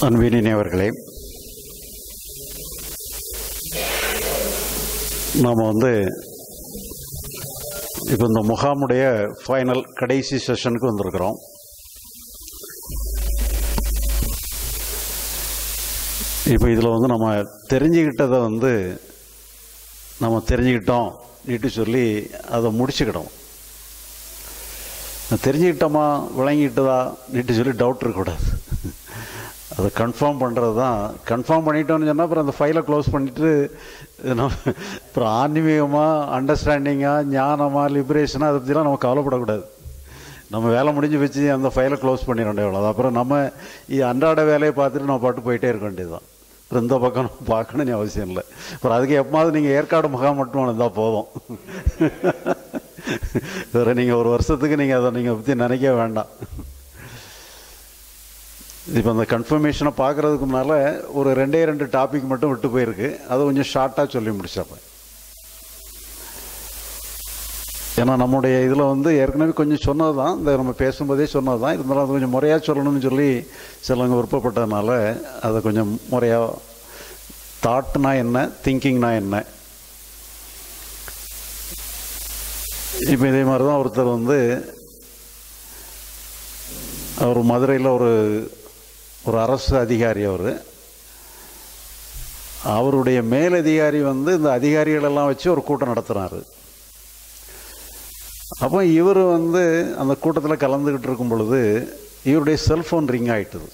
அன்பினியவர்களே நாம் வந்து இப்போ இந்த முகாமுடைய ஃபைனல் கடைசி செஷனுக்கு வந்திருக்கிறோம் இப்போ இதில் வந்து நம்ம தெரிஞ்சுக்கிட்டதை வந்து நம்ம தெரிஞ்சுக்கிட்டோம் நீட்டு சொல்லி அதை முடிச்சுக்கிட்டோம் தெரிஞ்சுக்கிட்டோமா விளங்கிட்டதா நீட்டு சொல்லி டவுட் இருக்கக்கூடாது அதை கன்ஃபார்ம் பண்ணுறது தான் கன்ஃபார்ம் பண்ணிட்டோம்னு சொன்னால் அப்புறம் அந்த ஃபைலை க்ளோஸ் பண்ணிவிட்டு நம்ம அப்புறம் ஆன்மீகமாக அண்டர்ஸ்டாண்டிங்காக ஞானமாக லிபரேஷனாக அதை பற்றிலாம் நம்ம கவலைப்படக்கூடாது நம்ம வேலை முடிஞ்சு வச்சு அந்த ஃபைலை க்ளோஸ் பண்ணிட வேண்டியது அப்புறம் நம்ம இ- அன்றாட வேலையை பார்த்துட்டு நம்ம பாட்டு போயிட்டே இருக்க வேண்டியதுதான் அப்புறம் இந்த பக்கம் நம்ம பார்க்கணும்னு அவசியம் இல்லை அப்புறம் அதுக்கு எப்போது நீங்கள் ஏற்காடு முகாம் மட்டும் இருந்தால் போதும் வேறு நீங்கள் ஒரு வருஷத்துக்கு நீங்கள் அதை நீங்கள் பற்றி நினைக்க வேண்டாம் இப்போ அந்த கன்ஃபர்மேஷனை பார்க்குறதுக்கு முன்னால் ஒரு ரெண்டே ரெண்டு டாபிக் மட்டும் விட்டு போயிருக்கு அதை கொஞ்சம் ஷார்ட்டாக சொல்லி முடிச்சிடுறேன் ஏன்னா நம்முடைய இதில் வந்து ஏற்கனவே கொஞ்சம் சொன்னது தான் இந்த நம்ம பேசும்போதே சொன்னது தான் இருந்தாலும் அது கொஞ்சம் முறையாக சொல்லணும்னு சொல்லி சிலவங்க விருப்பப்பட்டதுனால அதை கொஞ்சம் முறையாக தாட்னா என்ன திங்கிங்னா என்ன இப்போ இதே மாதிரி தான் ஒருத்தர் வந்து அவர் மதுரையில் ஒரு ஒரு அரசு அதிகாரி அவர் அவருடைய மேலதிகாரி வந்து இந்த அதிகாரிகளெல்லாம் வச்சு ஒரு கூட்டம் நடத்துனாரு அப்போ இவர் வந்து அந்த கூட்டத்தில் கலந்துக்கிட்டு இருக்கும் பொழுது இவருடைய செல்ஃபோன் ரிங் ஆயிட்டுது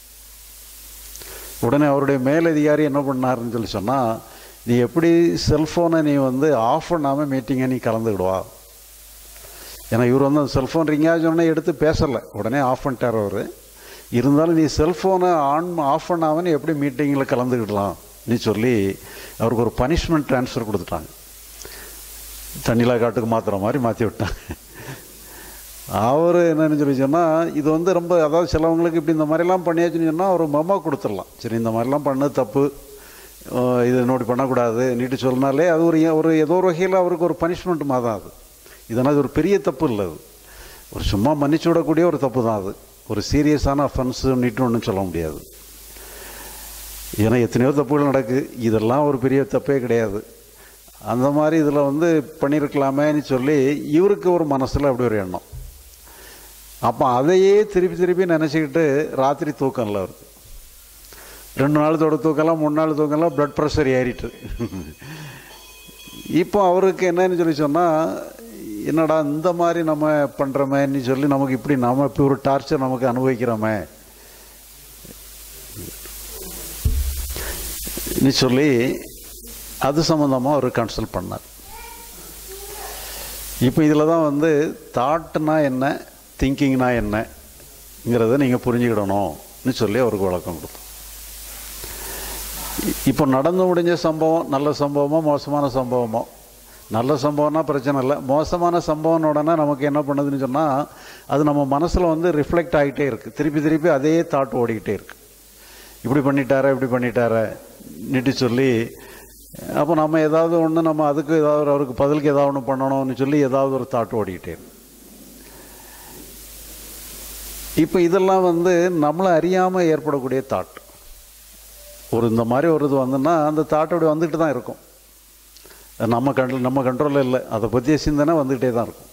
உடனே அவருடைய மேலதிகாரி என்ன பண்ணாருன்னு சொல்லி சொன்னால் நீ எப்படி செல்ஃபோனை நீ வந்து ஆஃப் பண்ணாமல் மீட்டிங்கை நீ கலந்துக்கிடுவா ஏன்னா இவர் வந்து அந்த செல்ஃபோன் ரிங் ஆச்சோடனே எடுத்து பேசலை உடனே ஆஃப் பண்ணிட்டார் அவர் இருந்தாலும் நீ செல்ஃபோனை ஆன் ஆஃப் பண்ணாமல் நீ எப்படி மீட்டிங்கில் கலந்துக்கிடலாம் நீ சொல்லி அவருக்கு ஒரு பனிஷ்மெண்ட் ட்ரான்ஸ்ஃபர் கொடுத்துட்டாங்க தண்ணிலா காட்டுக்கு மாற்றுற மாதிரி மாற்றி விட்டாங்க அவர் என்னன்னு சொல்லி சொன்னால் இது வந்து ரொம்ப அதாவது சிலவங்களுக்கு இப்படி இந்த மாதிரிலாம் பண்ணியாச்சுன்னு சொன்னால் ஒரு மெமோ கொடுத்துடலாம் சரி இந்த மாதிரிலாம் பண்ணது தப்பு அஹ் இது நோட்டி பண்ணக்கூடாது நீட்டு சொன்னாலே அது ஒரு ஒரு ஏதோ ஒரு வகையில் அவருக்கு ஒரு பனிஷ்மெண்ட் மாதிரி தான் அது இதனால் இது ஒரு பெரிய தப்பு இல்லை அது ஒரு சும்மா மன்னிச்சு விடக்கூடிய ஒரு தப்பு தான் அது ஒரு சீரியஸான அஃபென்ஸு நீட்டு ஒன்றும் சொல்ல முடியாது ஏன்னா எத்தனையோ தப்புகள் நடக்கு இதெல்லாம் ஒரு பெரிய தப்பே கிடையாது அந்த மாதிரி இதில் வந்து பண்ணியிருக்கலாமேன்னு சொல்லி இவருக்கு ஒரு மனசில் அப்படி ஒரு எண்ணம் அப்போ அதையே திருப்பி திருப்பி நினச்சிக்கிட்டு ராத்திரி தூக்கம் இல்லை அவருக்கு ரெண்டு நாள் தொட தூக்கலாம் மூணு நாள் தூக்கலாம் ப்ளட் ப்ரெஷர் ஏறிட்டு இப்போ அவருக்கு என்னன்னு சொல்லி சொன்னால் என்னடா இந்த மாதிரி நம்ம பண்ணுறோமேன்னு சொல்லி நமக்கு இப்படி நாம இப்படி ஒரு டார்ச்சர் நமக்கு அனுபவிக்கிறோமே நீ சொல்லி அது சம்மந்தமாக அவர் கன்சல்ட் பண்ணார் இப்போ இதில் தான் வந்து தாட்னா என்ன திங்கிங்னா என்னங்கிறத நீங்கள் புரிஞ்சுக்கிடணும்னு சொல்லி அவருக்கு விளக்கம் கொடுத்தோம் இ- இப்போ நடந்து முடிஞ்ச சம்பவம் நல்ல சம்பவமோ மோசமான சம்பவமோ நல்ல சம்பவம்னா பிரச்சனை இல்லை மோசமான சம்பவம் உடனே நமக்கு என்ன பண்ணுதுன்னு சொன்னால் அது நம்ம மனசில் வந்து ரிஃப்ளெக்ட் ஆகிட்டே இருக்குது திருப்பி திருப்பி அதே தாட் ஓடிக்கிட்டே இருக்கு இப்படி பண்ணிட்டாரே இப்படி பண்ணிட்டாரே நீட்டு சொல்லி அப்போ நம்ம ஏதாவது ஒன்று நம்ம அதுக்கு ஏதாவது ஒரு அவருக்கு பதிலுக்கு ஏதாவது ஒன்று பண்ணணும்னு சொல்லி ஏதாவது ஒரு தாட் ஓடிக்கிட்டே இருக்கு இப்போ இதெல்லாம் வந்து நம்மளை அறியாமல் ஏற்படக்கூடிய தாட் ஒரு இந்த மாதிரி ஒரு இது வந்துன்னா அந்த தாட் அப்படி வந்துக்கிட்டு தான் இருக்கும் அது நம்ம கண்ட்ரோல் நம்ம கண்ட்ரோலில் இல்லை அதை பற்றிய சிந்தனை வந்துக்கிட்டே தான் இருக்கும்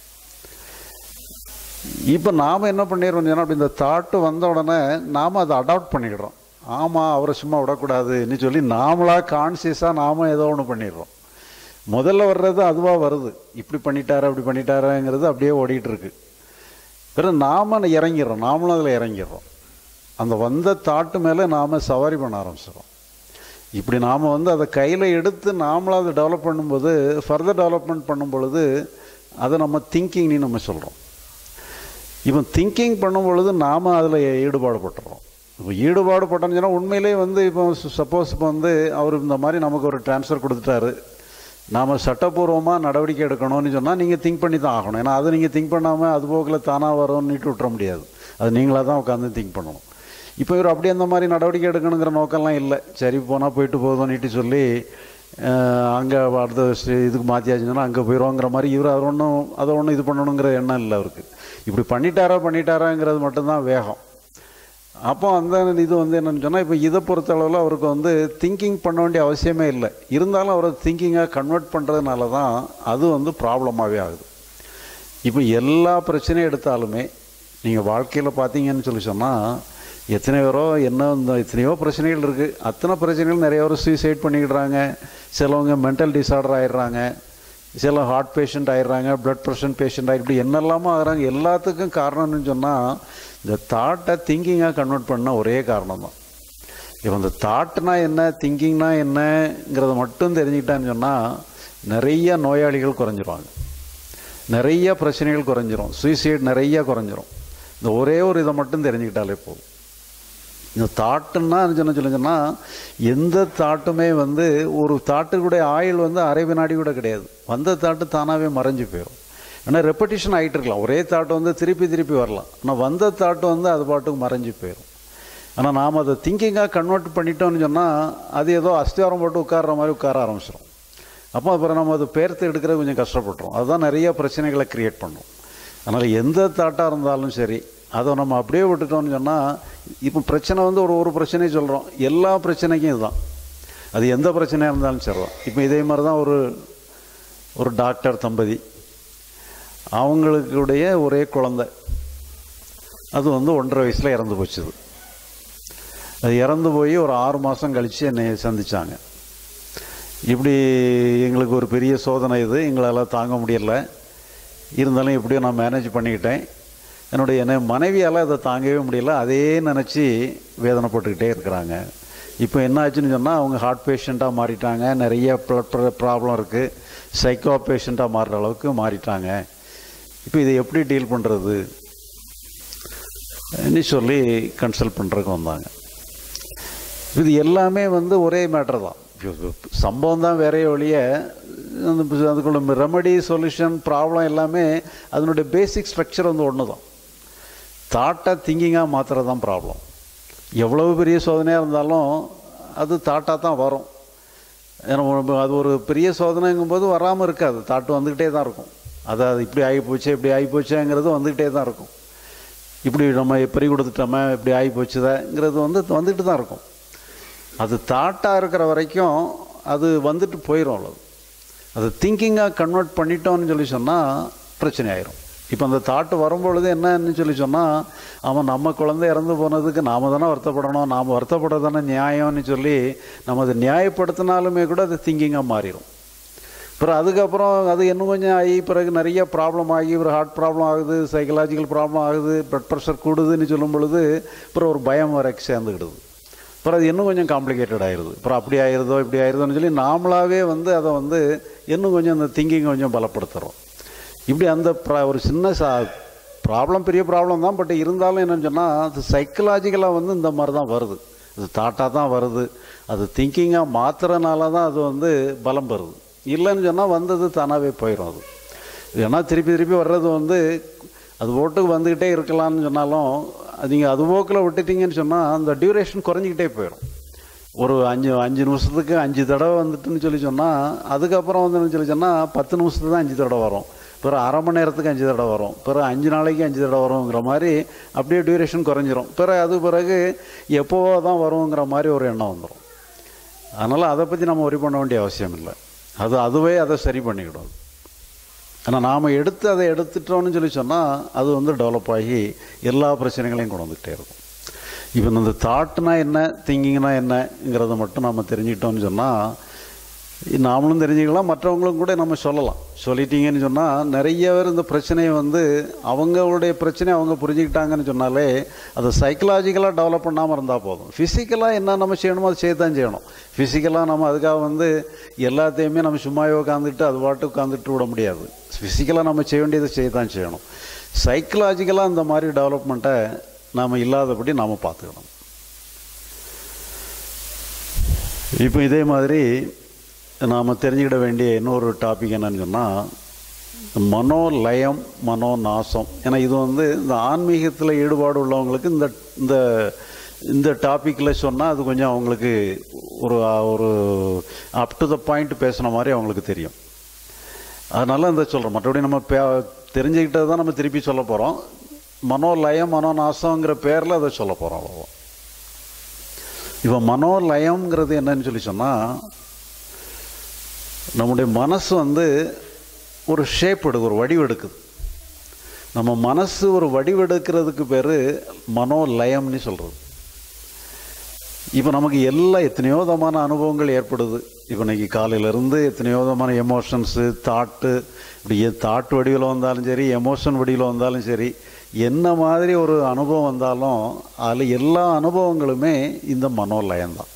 இப்போ நாம் என்ன பண்ணிடுறோம் சொன்னால் அப்படி இந்த தாட்டு வந்த உடனே நாம் அதை அடாப்ட் பண்ணிடுறோம் ஆமாம் அவரை சும்மா விடக்கூடாதுன்னு சொல்லி நாமளாக கான்சியஸாக நாம் ஏதோ ஒன்று பண்ணிடுறோம் முதல்ல வர்றது அதுவாக வருது இப்படி பண்ணிட்டாரா அப்படி பண்ணிட்டாராங்கிறது அப்படியே ஓடிட்டு இருக்கு பிறகு நாம் இறங்கிடுறோம் நாமளும் அதில் இறங்கிடுறோம் அந்த வந்த தாட்டு மேலே நாம் சவாரி பண்ண ஆரம்பிச்சிடுறோம் இப்படி நாம் வந்து அதை கையில் எடுத்து நாமளும் அதை டெவலப் பண்ணும்போது ஃபர்தர் டெவலப்மெண்ட் பண்ணும் பொழுது அதை நம்ம திங்கிங்னு நம்ம சொல்கிறோம் இப்போ திங்கிங் பண்ணும் பொழுது நாம் அதில் ஈடுபாடு பட்டுறோம் இப்போ ஈடுபாடு பட்டோம்னு சொன்னால் உண்மையிலே வந்து இப்போ சப்போஸ் இப்போ வந்து அவர் இந்த மாதிரி நமக்கு ஒரு ட்ரான்ஸ்ஃபர் கொடுத்துட்டாரு நாம் சட்டப்பூர்வமாக நடவடிக்கை எடுக்கணும்னு சொன்னால் நீங்கள் திங்க் பண்ணி தான் ஆகணும் ஏன்னா அதை நீங்கள் திங்க் பண்ணாமல் அது போக்கில் தானாக வரும்னுட்டு விட்டுற முடியாது அது நீங்களாக தான் உட்காந்து திங்க் பண்ணணும் இப்போ இவர் அப்படி அந்த மாதிரி நடவடிக்கை எடுக்கணுங்கிற நோக்கம்லாம் இல்லை சரி போனால் போயிட்டு போதும்னுட்டு சொல்லி அங்கே அடுத்த ஸ்டே- இதுக்கு மாற்றியாச்சுன்னா அங்கே போயிடுவோங்கிற மாதிரி இவர் அவர் ஒன்றும் அதை ஒன்றும் இது பண்ணணுங்கிற எண்ணம் இல்லை அவருக்கு இப்படி பண்ணிட்டாரா பண்ணிட்டாராங்கிறது மட்டும்தான் வேகம் அப்போ அந்த இது வந்து என்னன்னு சொன்னால் இப்போ இதை பொறுத்தளவில் அவருக்கு வந்து திங்கிங் பண்ண வேண்டிய அவசியமே இல்லை இருந்தாலும் அவரை திங்கிங்காக கன்வெர்ட் பண்ணுறதுனால தான் அது வந்து ப்ராப்ளமாகவே ஆகுது இப்போ எல்லா பிரச்சனையும் எடுத்தாலுமே நீங்கள் வாழ்க்கையில் பார்த்தீங்கன்னு சொல்லி சொன்னால் எத்தனை பேரோ என்ன இந்த எத்தனையோ பிரச்சனைகள் இருக்குது அத்தனை பிரச்சனைகள் நிறைய பேர் சூசைட் பண்ணிக்கிடுறாங்க சிலவங்க மென்டல் டிசார்டர் ஆயிடுறாங்க சில ஹார்ட் பேஷண்ட் ஆயிடுறாங்க பிளட் ப்ரெஷர் பேஷண்ட் ஆகி இப்படி என்னெல்லாமோ ஆகுறாங்க எல்லாத்துக்கும் காரணம்னு சொன்னால் இந்த தாட்டை திங்கிங்காக கன்வெர்ட் பண்ண ஒரே காரணம் தான் இப்போ இந்த தாட்னா என்ன திங்கிங்னா என்னங்கிறத மட்டும் தெரிஞ்சுக்கிட்டான்னு சொன்னால் நிறைய நோயாளிகள் குறைஞ்சிருவாங்க நிறைய பிரச்சனைகள் குறைஞ்சிரும் சூசைட் நிறைய குறைஞ்சிரும் இந்த ஒரே ஒரு இதை மட்டும் தெரிஞ்சுக்கிட்டாலே போதும் இந்த தாட்டுன்னா என்ன சொல்லுங்கன்னா எந்த தாட்டுமே வந்து ஒரு தாட்டுக்குடைய ஆயுள் வந்து அரை வினாடி கூட கிடையாது வந்த தாட்டு தானாகவே மறைஞ்சு போயிடும் ஏன்னா ரெப்படிஷன் ஆகிட்டு இருக்கலாம் ஒரே தாட்டு வந்து திருப்பி திருப்பி வரலாம் ஆனால் வந்த தாட்டு வந்து அது பாட்டுக்கு மறைஞ்சு போயிடும் ஆனால் நாம் அதை திங்கிங்காக கன்வெர்ட் பண்ணிட்டோம்னு சொன்னால் அது ஏதோ அஸ்திவாரம் போட்டு உட்கார்ற மாதிரி உட்கார ஆரம்பிச்சிடும் அப்போ அப்புறம் நம்ம அது பேர்த்து எடுக்கிறது கொஞ்சம் கஷ்டப்பட்டுரும் அதுதான் நிறைய பிரச்சனைகளை க்ரியேட் பண்ணும் அதனால் எந்த தாட்டாக இருந்தாலும் சரி அதை நம்ம அப்படியே விட்டுட்டோம்னு சொன்னால் இப்போ பிரச்சனை வந்து ஒரு ஒரு பிரச்சனையை சொல்கிறோம் எல்லா பிரச்சனைக்கும் இதுதான் அது எந்த பிரச்சனையாக இருந்தாலும் சரிதான் இப்போ இதே மாதிரி தான் ஒரு ஒரு டாக்டர் தம்பதி அவங்களுக்குடைய ஒரே குழந்தை அது வந்து ஒன்றரை வயசில் இறந்து போச்சுது அது இறந்து போய் ஒரு ஆறு மாதம் கழித்து என்னை சந்தித்தாங்க இப்படி எங்களுக்கு ஒரு பெரிய சோதனை இது எங்களால் தாங்க முடியல இருந்தாலும் எப்படியோ நான் மேனேஜ் பண்ணிக்கிட்டேன் என்னுடைய என்ன மனைவியால் அதை தாங்கவே முடியல அதே நினச்சி வேதனைப்பட்டுக்கிட்டே இருக்கிறாங்க இப்போ என்ன ஆச்சுன்னு சொன்னால் அவங்க ஹார்ட் பேஷண்ட்டாக மாறிட்டாங்க நிறைய ப்ளட் ப்ராப்ளம் இருக்குது சைக்கோ பேஷண்ட்டாக மாறுற அளவுக்கு மாறிட்டாங்க இப்போ இதை எப்படி டீல் பண்ணுறது சொல்லி கன்சல்ட் பண்ணுறதுக்கு வந்தாங்க இது எல்லாமே வந்து ஒரே மேட்டர் தான் சம்பவம் தான் வேறைய ஒழிய அதுக்குள்ள ரெமடி சொல்யூஷன் ப்ராப்ளம் எல்லாமே அதனுடைய பேசிக் ஸ்ட்ரக்சர் வந்து ஒன்று தான் தாட்டை திங்கிங்காக மாற்றுறது தான் ப்ராப்ளம் எவ்வளவு பெரிய சோதனையாக இருந்தாலும் அது தாட்டாக தான் வரும் ஏன்னா அது ஒரு பெரிய சோதனைங்கும்போது வராமல் இருக்காது தாட்டு வந்துக்கிட்டே தான் இருக்கும் அது அது இப்படி ஆகி போச்சு இப்படி ஆகி போச்சுங்கிறது வந்துக்கிட்டே தான் இருக்கும் இப்படி நம்ம எப்படி கொடுத்துட்டோமே இப்படி ஆகி போச்சுதாங்கிறது வந்து வந்துட்டு தான் இருக்கும் அது தாட்டாக இருக்கிற வரைக்கும் அது வந்துட்டு போயிடும் அவ்வளோ அது திங்கிங்காக கன்வெர்ட் பண்ணிட்டோம்னு சொல்லி சொன்னால் பிரச்சனை ஆயிரும் இப்போ அந்த தாட்டு வரும்பொழுது என்னன்னு சொல்லி சொன்னால் அவன் நம்ம குழந்தை இறந்து போனதுக்கு நாம் தானே வருத்தப்படணும் நாம் வருத்தப்பட தானே நியாயம்னு சொல்லி நம்ம அதை நியாயப்படுத்தினாலுமே கூட அது திங்கிங்காக மாறிடும் அப்புறம் அதுக்கப்புறம் அது இன்னும் கொஞ்சம் ஆகி பிறகு நிறைய ப்ராப்ளம் ஆகி ஒரு ஹார்ட் ப்ராப்ளம் ஆகுது சைக்கலாஜிக்கல் ப்ராப்ளம் ஆகுது ப்ளட் ப்ரெஷர் கூடுதுன்னு சொல்லும் பொழுது அப்புறம் ஒரு பயம் வர சேர்ந்துக்கிடுது அப்புறம் அது இன்னும் கொஞ்சம் காம்ப்ளிகேட்டட் ஆயிடுது அப்புறம் அப்படி ஆயிருதோ இப்படி ஆயிருதோன்னு சொல்லி நாமளாகவே வந்து அதை வந்து இன்னும் கொஞ்சம் அந்த திங்கிங் கொஞ்சம் பலப்படுத்துகிறோம் இப்படி அந்த ஒரு சின்ன சா ப்ராப்ளம் பெரிய ப்ராப்ளம் தான் பட் இருந்தாலும் என்னன்னு சொன்னால் அது சைக்கலாஜிக்கலாக வந்து இந்த மாதிரி தான் வருது அது தாட்டாக தான் வருது அது திங்கிங்காக மாத்துறதுனால தான் அது வந்து பலம் பெறுது இல்லைன்னு சொன்னால் வந்தது தானாகவே போயிடும் அது ஏன்னா திருப்பி திருப்பி வர்றது வந்து அது ஓட்டுக்கு வந்துக்கிட்டே இருக்கலாம்னு சொன்னாலும் நீங்கள் அது போக்கில் விட்டுட்டீங்கன்னு சொன்னால் அந்த டியூரேஷன் குறைஞ்சிக்கிட்டே போயிடும் ஒரு அஞ்சு அஞ்சு நிமிஷத்துக்கு அஞ்சு தடவை வந்துட்டுன்னு சொல்லி சொன்னால் அதுக்கப்புறம் வந்து சொல்லி சொன்னால் பத்து நிமிஷத்துக்கு தான் அஞ்சு தடவை வரும் பிறகு அரை மணி நேரத்துக்கு அஞ்சு தடவை வரும் பிறகு அஞ்சு நாளைக்கு அஞ்சு தடவை வருங்கிற மாதிரி அப்படியே டியூரேஷன் குறைஞ்சிரும் பிறகு அது பிறகு எப்போவோ தான் வருங்கிற மாதிரி ஒரு எண்ணம் வந்துடும் அதனால் அதை பற்றி நம்ம ஒரி பண்ண வேண்டிய அவசியம் இல்லை அது அதுவே அதை சரி பண்ணிக்கிடும் ஆனால் நாம் எடுத்து அதை எடுத்துட்டோம்னு சொல்லி சொன்னால் அது வந்து டெவலப் ஆகி எல்லா பிரச்சனைகளையும் கொண்டு வந்துகிட்டே இருக்கும் இப்போ இந்த தாட்னா என்ன திங்கிங்னா என்னங்கிறத மட்டும் நம்ம தெரிஞ்சுக்கிட்டோம்னு சொன்னால் நாமளும் தெரிஞ்சுக்கலாம் மற்றவங்களும் கூட நம்ம சொல்லலாம் சொல்லிட்டீங்கன்னு சொன்னால் நிறைய பேர் இந்த பிரச்சனையை வந்து அவங்களுடைய பிரச்சனையை அவங்க புரிஞ்சுக்கிட்டாங்கன்னு சொன்னாலே அதை சைக்கலாஜிக்கலாக டெவலப் பண்ணாமல் இருந்தால் போதும் ஃபிசிக்கலாக என்ன நம்ம செய்யணுமோ அதை செய்ய தான் செய்யணும் ஃபிசிக்கலாக நம்ம அதுக்காக வந்து எல்லாத்தையுமே நம்ம சும்மாவே உட்காந்துட்டு அது பாட்டு உட்காந்துட்டு விட முடியாது ஃபிசிக்கலாக நம்ம செய்ய வேண்டியதை செய்ய தான் செய்யணும் சைக்கலாஜிக்கலாக இந்த மாதிரி டெவலப்மெண்ட்டை நாம் இல்லாதபடி நாம் பார்த்துக்கணும் இப்போ இதே மாதிரி நாம் தெரிஞ்சுக்கிட வேண்டிய இன்னொரு டாபிக் என்னன்னு சொன்னால் மனோலயம் மனோநாசம் ஏன்னா இது வந்து இந்த ஆன்மீகத்தில் ஈடுபாடு உள்ளவங்களுக்கு இந்த இந்த இந்த டாப்பிக்கில் சொன்னால் அது கொஞ்சம் அவங்களுக்கு ஒரு ஒரு அப் டு த பாயிண்ட் பேசுன மாதிரி அவங்களுக்கு தெரியும் அதனால இந்த சொல்கிறோம் மற்றபடி நம்ம பே தெரிஞ்சுக்கிட்டது தான் நம்ம திருப்பி சொல்ல போகிறோம் மனோலயம் மனோநாசங்கிற பேரில் அதை சொல்ல போகிறோம் அவ்வளோ இப்போ மனோலயம்ங்கிறது என்னன்னு சொல்லி சொன்னால் நம்முடைய மனசு வந்து ஒரு ஷேப் எடுக்கு ஒரு வடிவெடுக்குது நம்ம மனசு ஒரு வடிவெடுக்கிறதுக்கு பேர் மனோலயம்னு சொல்கிறது இப்போ நமக்கு எல்லா எத்தனையோ விதமான அனுபவங்கள் ஏற்படுது இப்போ இன்னைக்கு காலையிலேருந்து எத்தனையோ விதமான எமோஷன்ஸு தாட்டு இப்படி தாட் வடிவில் வந்தாலும் சரி எமோஷன் வடிவில் வந்தாலும் சரி என்ன மாதிரி ஒரு அனுபவம் வந்தாலும் அதில் எல்லா அனுபவங்களுமே இந்த மனோலயம்தான்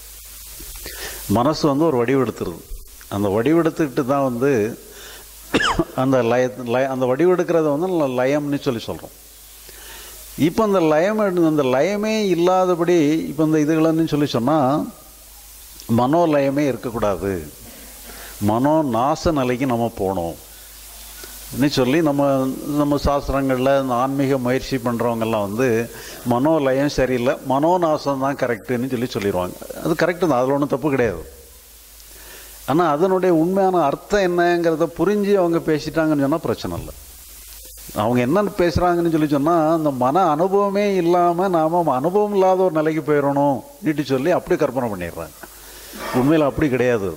மனசு வந்து ஒரு வடிவெடுத்துருது அந்த வடிவெடுத்துக்கிட்டு தான் வந்து அந்த லய லய அந்த வடிவெடுக்கிறத வந்து லயம்னு சொல்லி சொல்கிறோம் இப்போ அந்த லயம் அந்த லயமே இல்லாதபடி இப்போ இந்த இதுகளன்னு சொல்லி சொன்னால் மனோலயமே இருக்கக்கூடாது மனோ நாச நிலைக்கு நம்ம போகணும் இன்னும் சொல்லி நம்ம நம்ம சாஸ்திரங்களில் இந்த ஆன்மீக முயற்சி பண்ணுறவங்கெல்லாம் வந்து மனோலயம் சரியில்லை மனோநாசம் தான் கரெக்டுன்னு சொல்லி சொல்லிடுவாங்க அது கரெக்டு தான் அதில் ஒன்றும் தப்பு கிடையாது ஆனால் அதனுடைய உண்மையான அர்த்தம் என்னங்கிறத புரிஞ்சு அவங்க பேசிட்டாங்கன்னு சொன்னால் பிரச்சனை இல்லை அவங்க என்னென்னு பேசுகிறாங்கன்னு சொல்லி சொன்னால் அந்த மன அனுபவமே இல்லாமல் நாம் அனுபவம் இல்லாத ஒரு நிலைக்கு போயிடணும் நீட்டு சொல்லி அப்படி கற்பனை பண்ணிடுறாங்க உண்மையில் அப்படி கிடையாது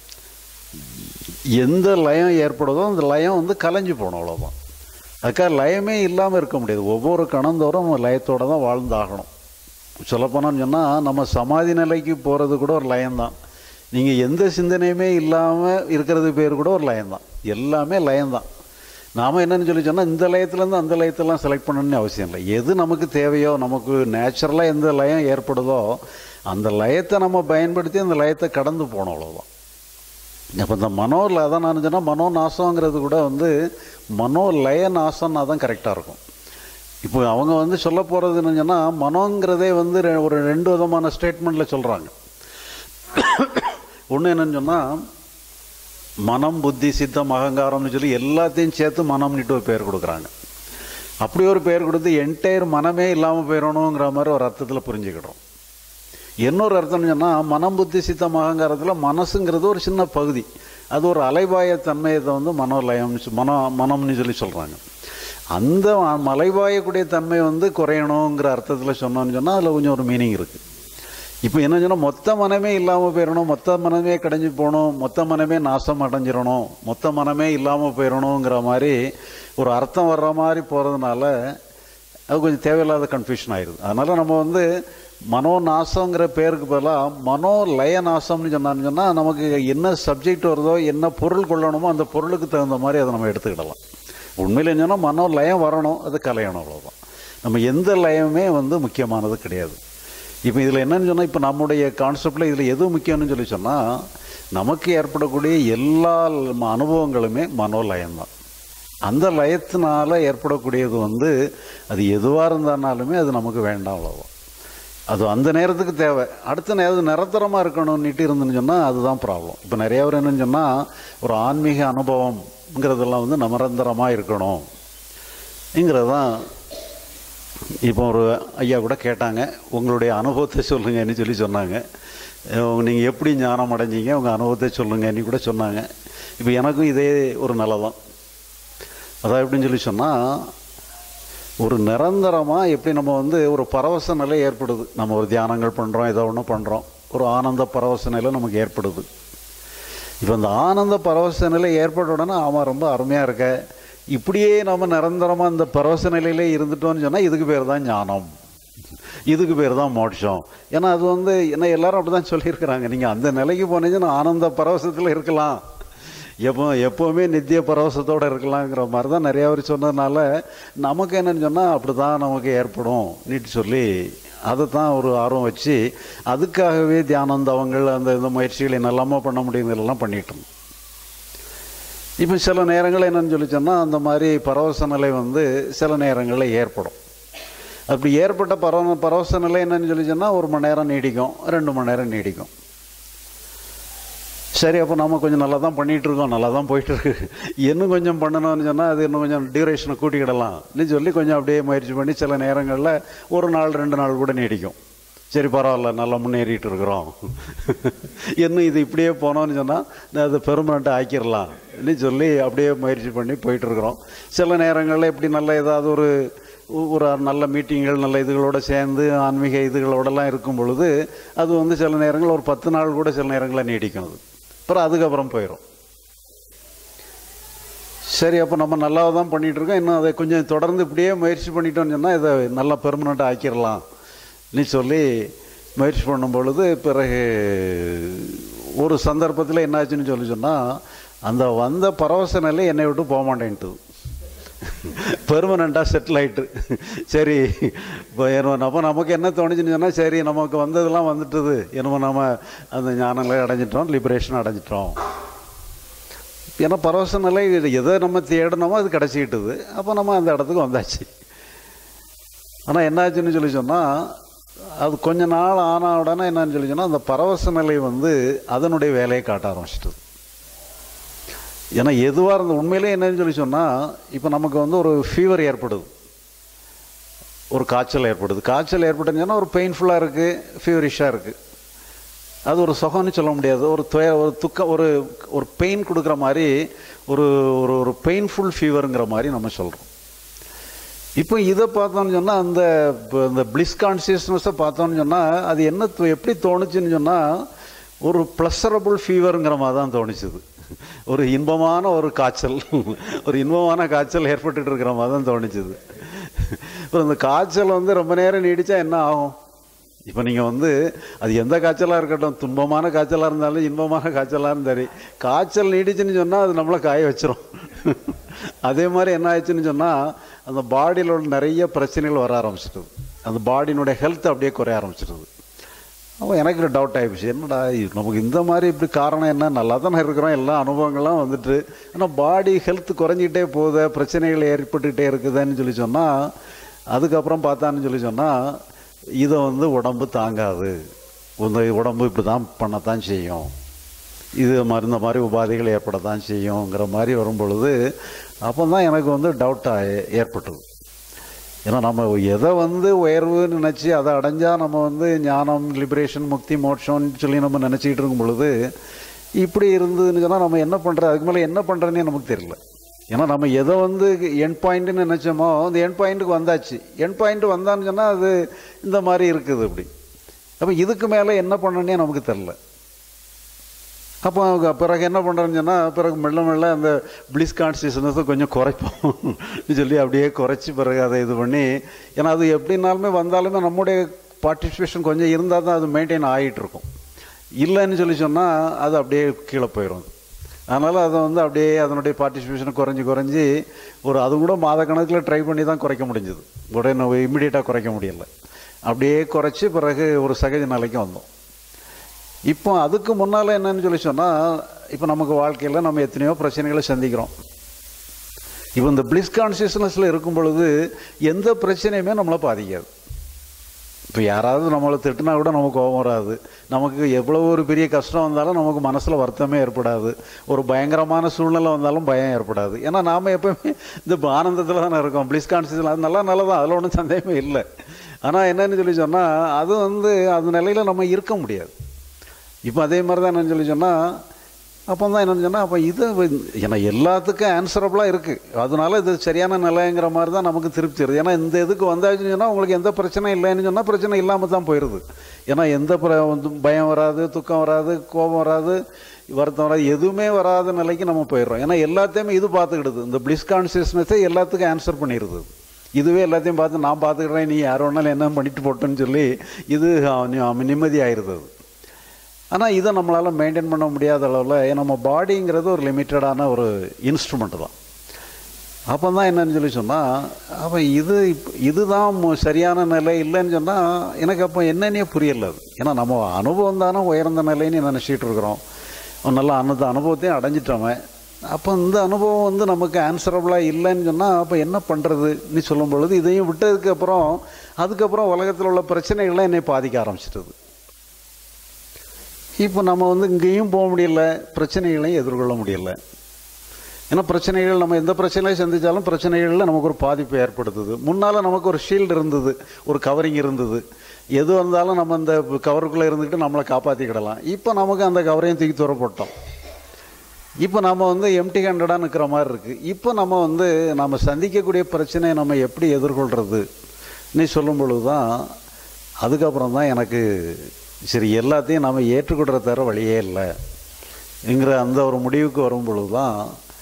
எந்த லயம் ஏற்படுதோ அந்த லயம் வந்து கலைஞ்சு போகணும் அவ்வளோதான் அதுக்காக லயமே இல்லாமல் இருக்க முடியாது ஒவ்வொரு கணந்தோறும் நம்ம லயத்தோடு தான் வாழ்ந்தாகணும் சொல்லப்போனோம்னு சொன்னால் நம்ம சமாதி நிலைக்கு போகிறது கூட ஒரு லயம்தான் நீங்கள் எந்த சிந்தனையுமே இல்லாமல் இருக்கிறது பேர் கூட ஒரு லயம்தான் எல்லாமே லயம்தான் நாம் என்னன்னு சொல்லி சொன்னால் இந்த லயத்துலேருந்து அந்த லயத்தெல்லாம் செலக்ட் பண்ணணும்னு அவசியம் இல்லை எது நமக்கு தேவையோ நமக்கு நேச்சுரலாக எந்த லயம் ஏற்படுதோ அந்த லயத்தை நம்ம பயன்படுத்தி அந்த லயத்தை கடந்து போகணும் அவ்வளோதான் அப்போ இந்த மனோவில் அதான் நான் சொன்னால் மனோ நாசங்கிறது கூட வந்து மனோ லய நாசம்னா தான் கரெக்டாக இருக்கும் இப்போ அவங்க வந்து சொல்ல போகிறது என்னன்னு சொன்னால் மனோங்கிறதே வந்து ரெ- ஒரு ரெண்டு விதமான ஸ்டேட்மெண்ட்டில் சொல்கிறாங்க ஒன்று என்னன்னு சொன்னால் மனம் புத்தி சித்தம் அகங்காரம்னு சொல்லி எல்லாத்தையும் சேர்த்து மனம்னுட்டு ஒரு பேர் கொடுக்குறாங்க அப்படி ஒரு பேர் கொடுத்து என்டையர் மனமே இல்லாமல் போயிடணுங்கிற மாதிரி ஒரு அர்த்தத்தில் புரிஞ்சுக்கிடுறோம் இன்னொரு அர்த்தம்னு சொன்னால் மனம் புத்தி சித்தம் அகங்காரத்தில் மனசுங்கிறது ஒரு சின்ன பகுதி அது ஒரு அலைபாய தன்மையத்தை வந்து மனோலயம்னு சொ- மனோ மனம்னு சொல்லி சொல்கிறாங்க அந்த மலைபாயக்கூடிய தன்மை வந்து குறையணுங்கிற அர்த்தத்தில் சொன்னோன்னு சொன்னால் அதில் கொஞ்சம் ஒரு மீனிங் இருக்குது இப்போ என்ன சொன்னால் மொத்த மனமே இல்லாமல் போயிடணும் மொத்த மனமே கடைஞ்சு போகணும் மொத்த மனமே நாசம் அடைஞ்சிடணும் மொத்த மனமே இல்லாமல் போயிடணுங்கிற மாதிரி ஒரு அர்த்தம் வர்ற மாதிரி போகிறதுனால அது கொஞ்சம் தேவையில்லாத கன்ஃபியூஷன் ஆயிடுது அதனால் நம்ம வந்து மனோ நாசங்கிற பேருக்கு பதிலாக மனோ லய நாசம்னு சொன்னான்னு சொன்னால் நமக்கு என்ன சப்ஜெக்ட் வருதோ என்ன பொருள் கொள்ளணுமோ அந்த பொருளுக்கு தகுந்த மாதிரி அதை நம்ம எடுத்துக்கிடலாம் உண்மையில் சொன்னால் மனோ லயம் வரணும் அது கலையணும் அவ்வளோதான் நம்ம எந்த லயமே வந்து முக்கியமானது கிடையாது இப்போ இதில் என்னன்னு சொன்னால் இப்போ நம்முடைய கான்செப்டில் இதில் எது முக்கியம்னு சொல்லி சொன்னால் நமக்கு ஏற்படக்கூடிய எல்லா அனுபவங்களுமே மனோலயம்தான் அந்த லயத்தினால ஏற்படக்கூடியது வந்து அது எதுவாக இருந்தானாலுமே அது நமக்கு வேண்டாம் அவ்வளோதான் அது அந்த நேரத்துக்கு தேவை அடுத்த நேரம் நிரந்தரமாக இருக்கணும்னுட்டு இருந்துன்னு சொன்னால் அதுதான் ப்ராப்ளம் இப்போ நிறைய பேர் என்னன்னு சொன்னால் ஒரு ஆன்மீக அனுபவம்ங்கிறதெல்லாம் வந்து நிரந்தரமாக இருக்கணும்ங்கிறது தான் இப்போ ஒரு ஐயா கூட கேட்டாங்க உங்களுடைய அனுபவத்தை சொல்லுங்கன்னு சொல்லி சொன்னாங்க நீங்கள் எப்படி ஞானம் அடைஞ்சீங்க உங்கள் அனுபவத்தை சொல்லுங்கன்னு கூட சொன்னாங்க இப்போ எனக்கும் இதே ஒரு நிலை தான் அதான் எப்படின்னு சொல்லி சொன்னால் ஒரு நிரந்தரமாக எப்படி நம்ம வந்து ஒரு பரவச நிலை ஏற்படுது நம்ம ஒரு தியானங்கள் பண்ணுறோம் ஏதோ ஒன்று பண்ணுறோம் ஒரு ஆனந்த பரவச நிலை நமக்கு ஏற்படுது இப்போ இந்த ஆனந்த பரவச நிலை ஏற்பட்ட உடனே ஆமாம் ரொம்ப அருமையாக இருக்க இப்படியே நம்ம நிரந்தரமாக இந்த பரவச நிலையிலே இருந்துட்டோம்னு சொன்னால் இதுக்கு பேர் தான் ஞானம் இதுக்கு பேர் தான் மோட்சம் ஏன்னா அது வந்து என்ன எல்லாரும் அப்படி தான் சொல்லியிருக்கிறாங்க நீங்கள் அந்த நிலைக்கு போனீங்கன்னா ஆனந்த பரவசத்தில் இருக்கலாம் எப்போ எப்போவுமே நித்திய பரவசத்தோடு இருக்கலாங்கிற மாதிரி தான் நிறையா பேர் சொன்னதுனால நமக்கு என்னன்னு சொன்னால் அப்படி தான் நமக்கு ஏற்படும் நீட்டு சொல்லி அதை தான் ஒரு ஆர்வம் வச்சு அதுக்காகவே தியானம் தவங்கள் அந்த இந்த முயற்சிகள் என்னெல்லாமோ பண்ண முடியுங்கிறதெல்லாம் பண்ணிட்டோம் இப்போ சில நேரங்கள் என்னன்னு சொல்லி சொன்னால் அந்த மாதிரி பரவச நிலை வந்து சில நேரங்களில் ஏற்படும் அப்படி ஏற்பட்ட பரவ பரவச நிலை என்னன்னு சொல்லி சொன்னால் ஒரு மணி நேரம் நீடிக்கும் ரெண்டு மணி நேரம் நீடிக்கும் சரி அப்போ நம்ம கொஞ்சம் நல்லா தான் பண்ணிகிட்டு இருக்கோம் நல்லா தான் போயிட்டு இருக்கு இன்னும் கொஞ்சம் பண்ணணும்னு சொன்னால் அது இன்னும் கொஞ்சம் டியூரேஷனை கூட்டிக்கிடலாம்னு சொல்லி கொஞ்சம் அப்படியே முயற்சி பண்ணி சில நேரங்களில் ஒரு நாள் ரெண்டு நாள் கூட நீடிக்கும் சரி பரவாயில்ல நல்லா முன்னேறிட்டு இருக்கிறோம் இன்னும் இது இப்படியே போனோம்னு சொன்னால் அதை பெர்மனண்ட்டாக ஆக்கிடலாம்னு சொல்லி அப்படியே முயற்சி பண்ணி போயிட்டு இருக்கிறோம் சில நேரங்களில் இப்படி நல்ல ஏதாவது ஒரு ஒ- ஒரு நல்ல மீட்டிங்கள் நல்ல இதுகளோட சேர்ந்து ஆன்மீக இதுகளோடலாம் இருக்கும் பொழுது அது வந்து சில நேரங்கள் ஒரு பத்து நாள் கூட சில நேரங்களில் நீடிக்கும் அது அப்புறம் அதுக்கப்புறம் போயிடும் சரி அப்போ நம்ம நல்லா தான் பண்ணிட்டு இருக்கோம் இன்னும் அதை கொஞ்சம் தொடர்ந்து இப்படியே முயற்சி பண்ணிட்டோம்னு சொன்னால் இதை நல்லா பெர்மனண்ட்டாக ஆக்கிடலாம் நீ சொல்லி முயற்சி பண்ணும் பொழுது பிறகு ஒரு சந்தர்ப்பத்தில் என்னாச்சுன்னு சொல்லி சொன்னால் அந்த வந்த பரவச நிலை என்னை விட்டு போக மாட்டேன்ட்டுது பெர்மனண்ட்டாக செட்டில் ஆயிட்டு சரி இப்போ என்ன- அப்போ நமக்கு என்ன தோணுச்சுன்னு சொன்னால் சரி நமக்கு வந்ததெல்லாம் வந்துட்டுது என்னமோ நம்ம அந்த ஞானங்களை அடைஞ்சிட்டோம் லிபரேஷன் அடைஞ்சிட்டோம் ஏன்னா பரவச நிலை இது எதை நம்ம தேடினோமோ அது கிடச்சிக்கிட்டுது அப்போ நம்ம அந்த இடத்துக்கு வந்தாச்சு ஆனால் என்னாச்சுன்னு சொல்லி சொன்னால் அது கொஞ்ச நாள் ஆன உடனே என்னன்னு சொல்லி சொன்னால் அந்த பரவச நிலை வந்து அதனுடைய வேலையை காட்ட ஆரம்பிச்சிட்டது ஏன்னா எதுவாக இருந்த உண்மையிலே என்னன்னு சொல்லி சொன்னால் இப்போ நமக்கு வந்து ஒரு ஃபீவர் ஏற்படுது ஒரு காய்ச்சல் ஏற்படுது காய்ச்சல் ஏற்பட்டுன்னு சொன்னால் ஒரு பெயின்ஃபுல்லாக இருக்குது ஃபீவரிஷாக இருக்குது அது ஒரு சுகம்னு சொல்ல முடியாது ஒரு துய ஒரு துக்க ஒரு ஒரு பெயின் கொடுக்குற மாதிரி ஒரு ஒரு ஒரு பெயின்ஃபுல் ஃபீவருங்கிற மாதிரி நம்ம சொல்கிறோம் இப்போ இதை பார்த்தோம்னு சொன்னால் அந்த இப்போ இந்த பிளிஸ் கான்சியஸ்னஸை பார்த்தோம்னு சொன்னால் அது என்ன தோ- எப்படி தோணுச்சுன்னு சொன்னால் ஒரு ப்ளஸரபுள் ஃபீவருங்கிற மாதிரி தான் தோணுச்சுது ஒரு இன்பமான ஒரு காய்ச்சல் ஒரு இன்பமான காய்ச்சல் ஏற்பட்டுட்டு இருக்கிற மாதிரி தான் தோணுச்சுது இப்போ இந்த காய்ச்சல் வந்து ரொம்ப நேரம் நீடிச்சா என்ன ஆகும் இப்போ நீங்கள் வந்து அது எந்த காய்ச்சலாக இருக்கட்டும் துன்பமான காய்ச்சலாக இருந்தாலும் இன்பமான காய்ச்சலாக இருந்தாலும் சரி காய்ச்சல் நீடிச்சுன்னு சொன்னால் அது நம்மளை காய வச்சிரும் அதே மாதிரி என்ன ஆயிடுச்சுன்னு சொன்னால் அந்த பாடியில் உள்ள நிறைய பிரச்சனைகள் வர ஆரம்பிச்சிட்டது அந்த பாடியினுடைய ஹெல்த் அப்படியே குறைய ஆரம்பிச்சிட்டது அப்போ எனக்கு ஒரு டவுட் ஆகிடுச்சு என்னடா இது நமக்கு இந்த மாதிரி இப்படி காரணம் என்ன நல்லா தானே இருக்கிறோம் எல்லா அனுபவங்கள்லாம் வந்துட்டு ஆனால் பாடி ஹெல்த் குறைஞ்சிக்கிட்டே போகுது பிரச்சனைகள் ஏற்பட்டுக்கிட்டே இருக்குதுன்னு சொல்லி சொன்னால் அதுக்கப்புறம் பார்த்தான்னு சொல்லி சொன்னால் இதை வந்து உடம்பு தாங்காது இந்த உடம்பு இப்படி தான் பண்ணத்தான் செய்யும் இது மாதிரி இந்த மாதிரி உபாதைகள் ஏற்படத்தான் செய்யுங்கிற மாதிரி வரும் பொழுது அப்போ தான் எனக்கு வந்து டவுட்டாக ஏற்பட்டது ஏன்னா நம்ம எதை வந்து உயர்வுன்னு நினச்சி அதை அடைஞ்சால் நம்ம வந்து ஞானம் லிபரேஷன் முக்தி மோட்சம்னு சொல்லி நம்ம நினச்சிக்கிட்டு இருக்கும் பொழுது இப்படி இருந்ததுன்னு சொன்னால் நம்ம என்ன பண்ணுறது அதுக்கு மேலே என்ன பண்ணுறதுனே நமக்கு தெரியல ஏன்னா நம்ம எதை வந்து என் பாயிண்ட்னு நினச்சோமோ அந்த என் பாயிண்ட்டுக்கு வந்தாச்சு என் பாயிண்ட் வந்தான்னு சொன்னால் அது இந்த மாதிரி இருக்குது அப்படி அப்போ இதுக்கு மேலே என்ன பண்ணனே நமக்கு தெரில அப்போ அவங்க பிறகு என்ன பண்ணுறேன்னு சொன்னால் பிறகு மெல்ல மெல்ல அந்த பிளிஸ் கான்சியஸ்னஸை கொஞ்சம் குறைப்போம் சொல்லி அப்படியே குறைச்சி பிறகு அதை இது பண்ணி ஏன்னா அது எப்படின்னாலுமே வந்தாலுமே நம்முடைய பார்ட்டிசிபேஷன் கொஞ்சம் இருந்தால் தான் அது மெயின்டைன் ஆகிட்டு இருக்கும் இல்லைன்னு சொல்லி சொன்னால் அது அப்படியே கீழே போயிடும் அது. அதனால் அதை வந்து அப்படியே அதனுடைய பார்ட்டிசிபேஷன் குறைஞ்சி குறைஞ்சி ஒரு அது கூட மாத கணக்கில் ட்ரை பண்ணி தான் குறைக்க முடிஞ்சது உடனே இம்மிடியட்டாக குறைக்க முடியல அப்படியே குறைச்சி பிறகு ஒரு சகஜ நிலைக்கு வந்தோம் இப்போ அதுக்கு முன்னால் என்னன்னு சொல்லி சொன்னால் இப்போ நமக்கு வாழ்க்கையில் நம்ம எத்தனையோ பிரச்சனைகளை சந்திக்கிறோம் இப்போ இந்த பிளிஸ் கான்சியஸ்னஸில் இருக்கும் பொழுது எந்த பிரச்சனையுமே நம்மளை பாதிக்காது இப்போ யாராவது நம்மளை திட்டினா கூட நமக்கு கோபம் வராது நமக்கு எவ்வளோ ஒரு பெரிய கஷ்டம் வந்தாலும் நமக்கு மனசில் வருத்தமே ஏற்படாது ஒரு பயங்கரமான சூழ்நிலை வந்தாலும் பயம் ஏற்படாது ஏன்னா நாம் எப்பவுமே இந்த ஆனந்தத்தில் தானே இருக்கோம் பிளிஸ் கான்சியஸில் அது நல்லா நல்லதான் அதில் ஒன்றும் சந்தேகமே இல்லை ஆனால் என்னன்னு சொல்லி சொன்னால் அது வந்து அந்த நிலையில் நம்ம இருக்க முடியாது இப்போ அதே மாதிரி தான் என்னன்னு சொல்லி சொன்னால் அப்போ தான் என்னன்னு சொன்னால் அப்போ இது ஏன்னா எல்லாத்துக்கும் ஆன்சரபுளாக இருக்குது அதனால இது சரியான நிலைங்கிற மாதிரி தான் நமக்கு திருப்தி வருது ஏன்னா இந்த இதுக்கு வந்தாச்சுன்னு சொன்னால் உங்களுக்கு எந்த பிரச்சனையும் இல்லைன்னு சொன்னால் பிரச்சனை இல்லாமல் தான் போயிடுது ஏன்னா எந்த பிர- வந்து பயம் வராது துக்கம் வராது கோபம் வராது வருத்தம் வராது எதுவுமே வராத நிலைக்கு நம்ம போயிடுறோம் ஏன்னா எல்லாத்தையுமே இது பார்த்துக்கிடுது இந்த பிளிஸ் கான்சியஸ்னஸே எல்லாத்துக்கும் ஆன்சர் பண்ணிடுது இதுவே எல்லாத்தையும் பார்த்து நான் பார்த்துக்கிறேன் நீ யார் வேணாலும் என்ன பண்ணிட்டு போட்டோன்னு சொல்லி இது அவன் நிம்மதி ஆயிடுது அது ஆனால் இதை நம்மளால் மெயின்டைன் பண்ண முடியாத அளவில் நம்ம பாடிங்கிறது ஒரு லிமிட்டடான ஒரு இன்ஸ்ட்ருமெண்ட் தான் அப்போ தான் என்னன்னு சொல்லி சொன்னால் அப்போ இது இப் இதுதான் மு- சரியான நிலை இல்லைன்னு சொன்னால் எனக்கு அப்போ என்னன்னே புரியல அது ஏன்னா நம்ம அனுபவம் தானே உயர்ந்த நிலைன்னு நினச்சிட்டு இருக்கிறோம் நல்ல அந்த அனுபவத்தையும் அடைஞ்சிட்டோமே அப்போ இந்த அனுபவம் வந்து நமக்கு ஆன்சரபுளாக இல்லைன்னு சொன்னால் அப்போ என்ன பண்ணுறதுன்னு சொல்லும் பொழுது இதையும் விட்டதுக்கு அப்புறம் அதுக்கப்புறம் உலகத்தில் உள்ள பிரச்சனைகள்லாம் என்னை பாதிக்க ஆரம்பிச்சிட்டது இப்போ நம்ம வந்து இங்கேயும் போக முடியல பிரச்சனைகளையும் எதிர்கொள்ள முடியல ஏன்னா பிரச்சனைகள் நம்ம எந்த பிரச்சனையும் சந்தித்தாலும் பிரச்சனைகளில் நமக்கு ஒரு பாதிப்பு ஏற்படுத்துது முன்னால் நமக்கு ஒரு ஷீல்டு இருந்தது ஒரு கவரிங் இருந்தது எது வந்தாலும் நம்ம அந்த கவருக்குள்ளே இருந்துக்கிட்டு நம்மளை காப்பாற்றிக்கிடலாம் இப்போ நமக்கு அந்த கவரையும் தூக்கி தூர போட்டோம் இப்போ நம்ம வந்து எம்டி ஹேண்டடாக நிற்கிற மாதிரி இருக்குது இப்போ நம்ம வந்து நம்ம சந்திக்கக்கூடிய பிரச்சனையை நம்ம எப்படி எதிர்கொள்கிறது நீ சொல்லும் பொழுது தான் அதுக்கப்புறம் தான் எனக்கு சரி எல்லாத்தையும் நம்ம ஏற்றுக்கொள்கிற தவிர வழியே இல்லைங்கிற அந்த ஒரு முடிவுக்கு வரும் பொழுது தான்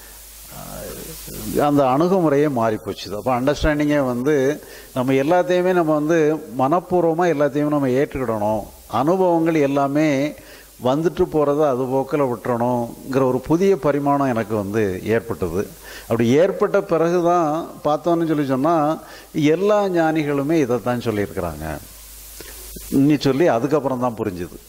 அந்த அணுகுமுறையே மாறி போச்சு அப்போ அண்டர்ஸ்டாண்டிங்கே வந்து நம்ம எல்லாத்தையுமே நம்ம வந்து மனப்பூர்வமாக எல்லாத்தையுமே நம்ம ஏற்றுக்கிடணும் அனுபவங்கள் எல்லாமே வந்துட்டு போகிறத அது போக்கில் விட்டுறணுங்கிற ஒரு புதிய பரிமாணம் எனக்கு வந்து ஏற்பட்டது அப்படி ஏற்பட்ட பிறகு தான் பார்த்தோன்னு சொல்லி சொன்னால் எல்லா ஞானிகளுமே இதைத்தான் சொல்லியிருக்கிறாங்க நீ சொல்லி அதுக்கப்புறம் தான் புரிஞ்சுது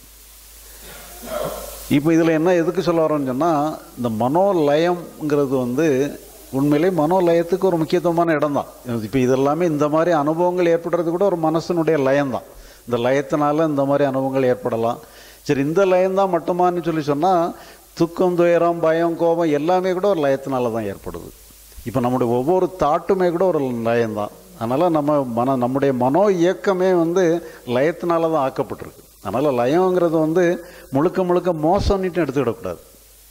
இப்போ இதில் என்ன எதுக்கு சொல்ல வரோன்னு சொன்னால் இந்த மனோலயம்ங்கிறது வந்து உண்மையிலே மனோலயத்துக்கு ஒரு முக்கியத்துவமான இடம் தான் இப்போ இதெல்லாமே இந்த மாதிரி அனுபவங்கள் ஏற்படுறது கூட ஒரு மனசனுடைய லயம் தான் இந்த லயத்தினால இந்த மாதிரி அனுபவங்கள் ஏற்படலாம் சரி இந்த லயம்தான் மட்டுமான்னு சொல்லி சொன்னால் துக்கம் துயரம் பயம் கோபம் எல்லாமே கூட ஒரு லயத்தினால தான் ஏற்படுது இப்போ நம்முடைய ஒவ்வொரு தாட்டுமே கூட ஒரு லயம்தான் அதனால் நம்ம மன நம்முடைய மனோ இயக்கமே வந்து லயத்தினால தான் ஆக்கப்பட்டிருக்கு அதனால் லயங்கிறது வந்து முழுக்க முழுக்க மோசம்னுட்டு எடுத்துக்கிடக்கூடாது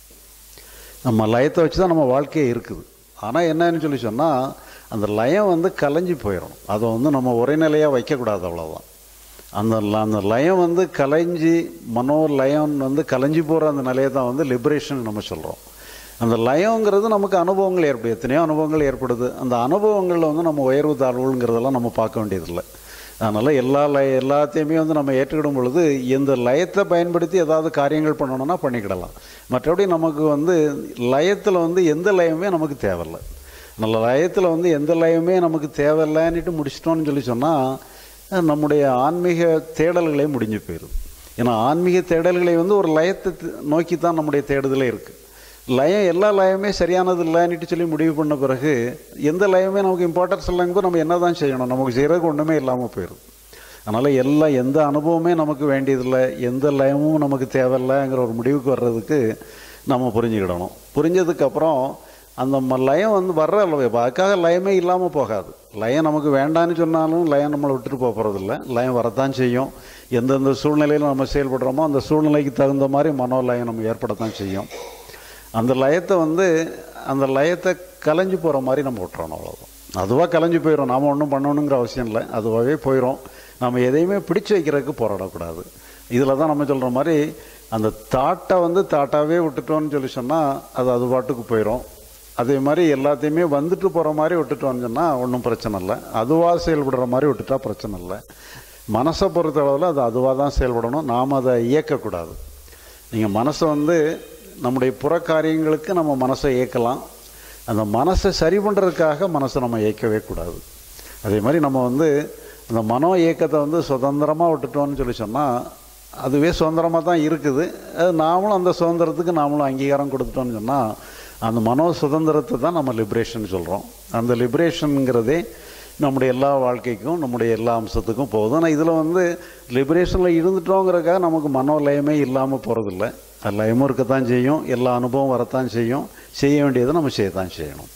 நம்ம லயத்தை வச்சு தான் நம்ம வாழ்க்கையே இருக்குது ஆனால் என்னன்னு சொல்லி சொன்னால் அந்த லயம் வந்து கலைஞ்சி போயிடணும் அதை வந்து நம்ம ஒரே நிலையாக வைக்கக்கூடாது அவ்வளோதான் அந்த அந்த லயம் வந்து கலைஞ்சி மனோ லயம் வந்து கலைஞ்சி போகிற அந்த நிலையை தான் வந்து லிபரேஷன் நம்ம சொல்கிறோம் அந்த லயங்கிறது நமக்கு அனுபவங்கள் ஏற்படுது எத்தனையோ அனுபவங்கள் ஏற்படுது அந்த அனுபவங்களில் வந்து நம்ம உயர்வு தாழ்வுங்கிறதெல்லாம் நம்ம பார்க்க வேண்டியதில்லை அதனால் எல்லா லய எல்லாத்தையுமே வந்து நம்ம ஏற்றுக்கிடும் பொழுது இந்த லயத்தை பயன்படுத்தி ஏதாவது காரியங்கள் பண்ணணும்னா பண்ணிக்கிடலாம் மற்றபடி நமக்கு வந்து லயத்தில் வந்து எந்த லயமே நமக்கு தேவையில்லை நல்ல லயத்தில் வந்து எந்த லயமே நமக்கு தேவையில்லைன்னுட்டு முடிச்சிட்டோம்னு சொல்லி சொன்னால் நம்முடைய ஆன்மீக தேடல்களே முடிஞ்சு போயிடும் ஏன்னா ஆன்மீக தேடல்களை வந்து ஒரு லயத்தை நோக்கி தான் நம்முடைய தேடுதலே இருக்குது லயம் எல்லா லயமே சரியானது இல்லைன்னுட்டு சொல்லி முடிவு பண்ண பிறகு எந்த லயமே நமக்கு இம்பார்ட்டன்ஸ் இல்லைங்க நம்ம என்ன தான் செய்யணும் நமக்கு செய்கிறதுக்கு ஒன்றுமே இல்லாமல் போயிடும் அதனால் எல்லா எந்த அனுபவமே நமக்கு வேண்டியதில்லை எந்த லயமும் நமக்கு தேவையில்லைங்கிற ஒரு முடிவுக்கு வர்றதுக்கு நம்ம புரிஞ்சுக்கிடணும் புரிஞ்சதுக்கப்புறம் அந்த ம லயம் வந்து வர்ற அளவு அதுக்காக லயமே இல்லாமல் போகாது லயம் நமக்கு வேண்டான்னு சொன்னாலும் லயம் நம்மளை விட்டுட்டு போக போகிறதில்ல லயம் வரத்தான் செய்யும் எந்தெந்த சூழ்நிலையில் நம்ம செயல்படுறோமோ அந்த சூழ்நிலைக்கு தகுந்த மாதிரி மனோலயம் நம்ம ஏற்படத்தான் செய்யும் அந்த லயத்தை வந்து அந்த லயத்தை கலைஞ்சு போகிற மாதிரி நம்ம விட்டுறோம் அவ்வளோதான் அதுவாக கலைஞ்சு போயிடும் நாம் ஒன்றும் பண்ணணுங்கிற அவசியம் இல்லை அதுவாகவே போயிடும் நம்ம எதையுமே பிடிச்சு வைக்கிறதுக்கு போராடக்கூடாது இதில் தான் நம்ம சொல்கிற மாதிரி அந்த தாட்டை வந்து தாட்டாகவே விட்டுட்டோம்னு சொல்லி சொன்னால் அது அது பாட்டுக்கு போயிடும் அதே மாதிரி எல்லாத்தையுமே வந்துட்டு போகிற மாதிரி விட்டுட்டோம்னு சொன்னால் ஒன்றும் பிரச்சனை இல்லை அதுவாக செயல்படுற மாதிரி விட்டுட்டா பிரச்சனை இல்லை மனசை பொறுத்த அளவில் அது அதுவாக தான் செயல்படணும் நாம் அதை இயக்கக்கூடாது நீங்கள் மனசை வந்து நம்முடைய புற காரியங்களுக்கு நம்ம மனசை இயக்கலாம் அந்த மனசை சரி பண்ணுறதுக்காக மனசை நம்ம இயக்கவே கூடாது அதே மாதிரி நம்ம வந்து அந்த மனோ இயக்கத்தை வந்து சுதந்திரமாக விட்டுட்டோம்னு சொல்லி சொன்னால் அதுவே சுதந்திரமாக தான் இருக்குது அது நாமளும் அந்த சுதந்திரத்துக்கு நாமளும் அங்கீகாரம் கொடுத்துட்டோம்னு சொன்னால் அந்த மனோ சுதந்திரத்தை தான் நம்ம லிபரேஷன் சொல்கிறோம் அந்த லிபரேஷனுங்கிறதே நம்முடைய எல்லா வாழ்க்கைக்கும் நம்முடைய எல்லா அம்சத்துக்கும் போகுது ஆனால் இதில் வந்து லிபரேஷனில் இருந்துட்டோங்கிறக்காக நமக்கு மனோலயமே இல்லாமல் போகிறதில்ல லயமும் இருக்கத்தான் செய்யும் எல்லா அனுபவம் வரத்தான் செய்யும் செய்ய வேண்டியதை நம்ம செய்யத்தான் செய்யணும்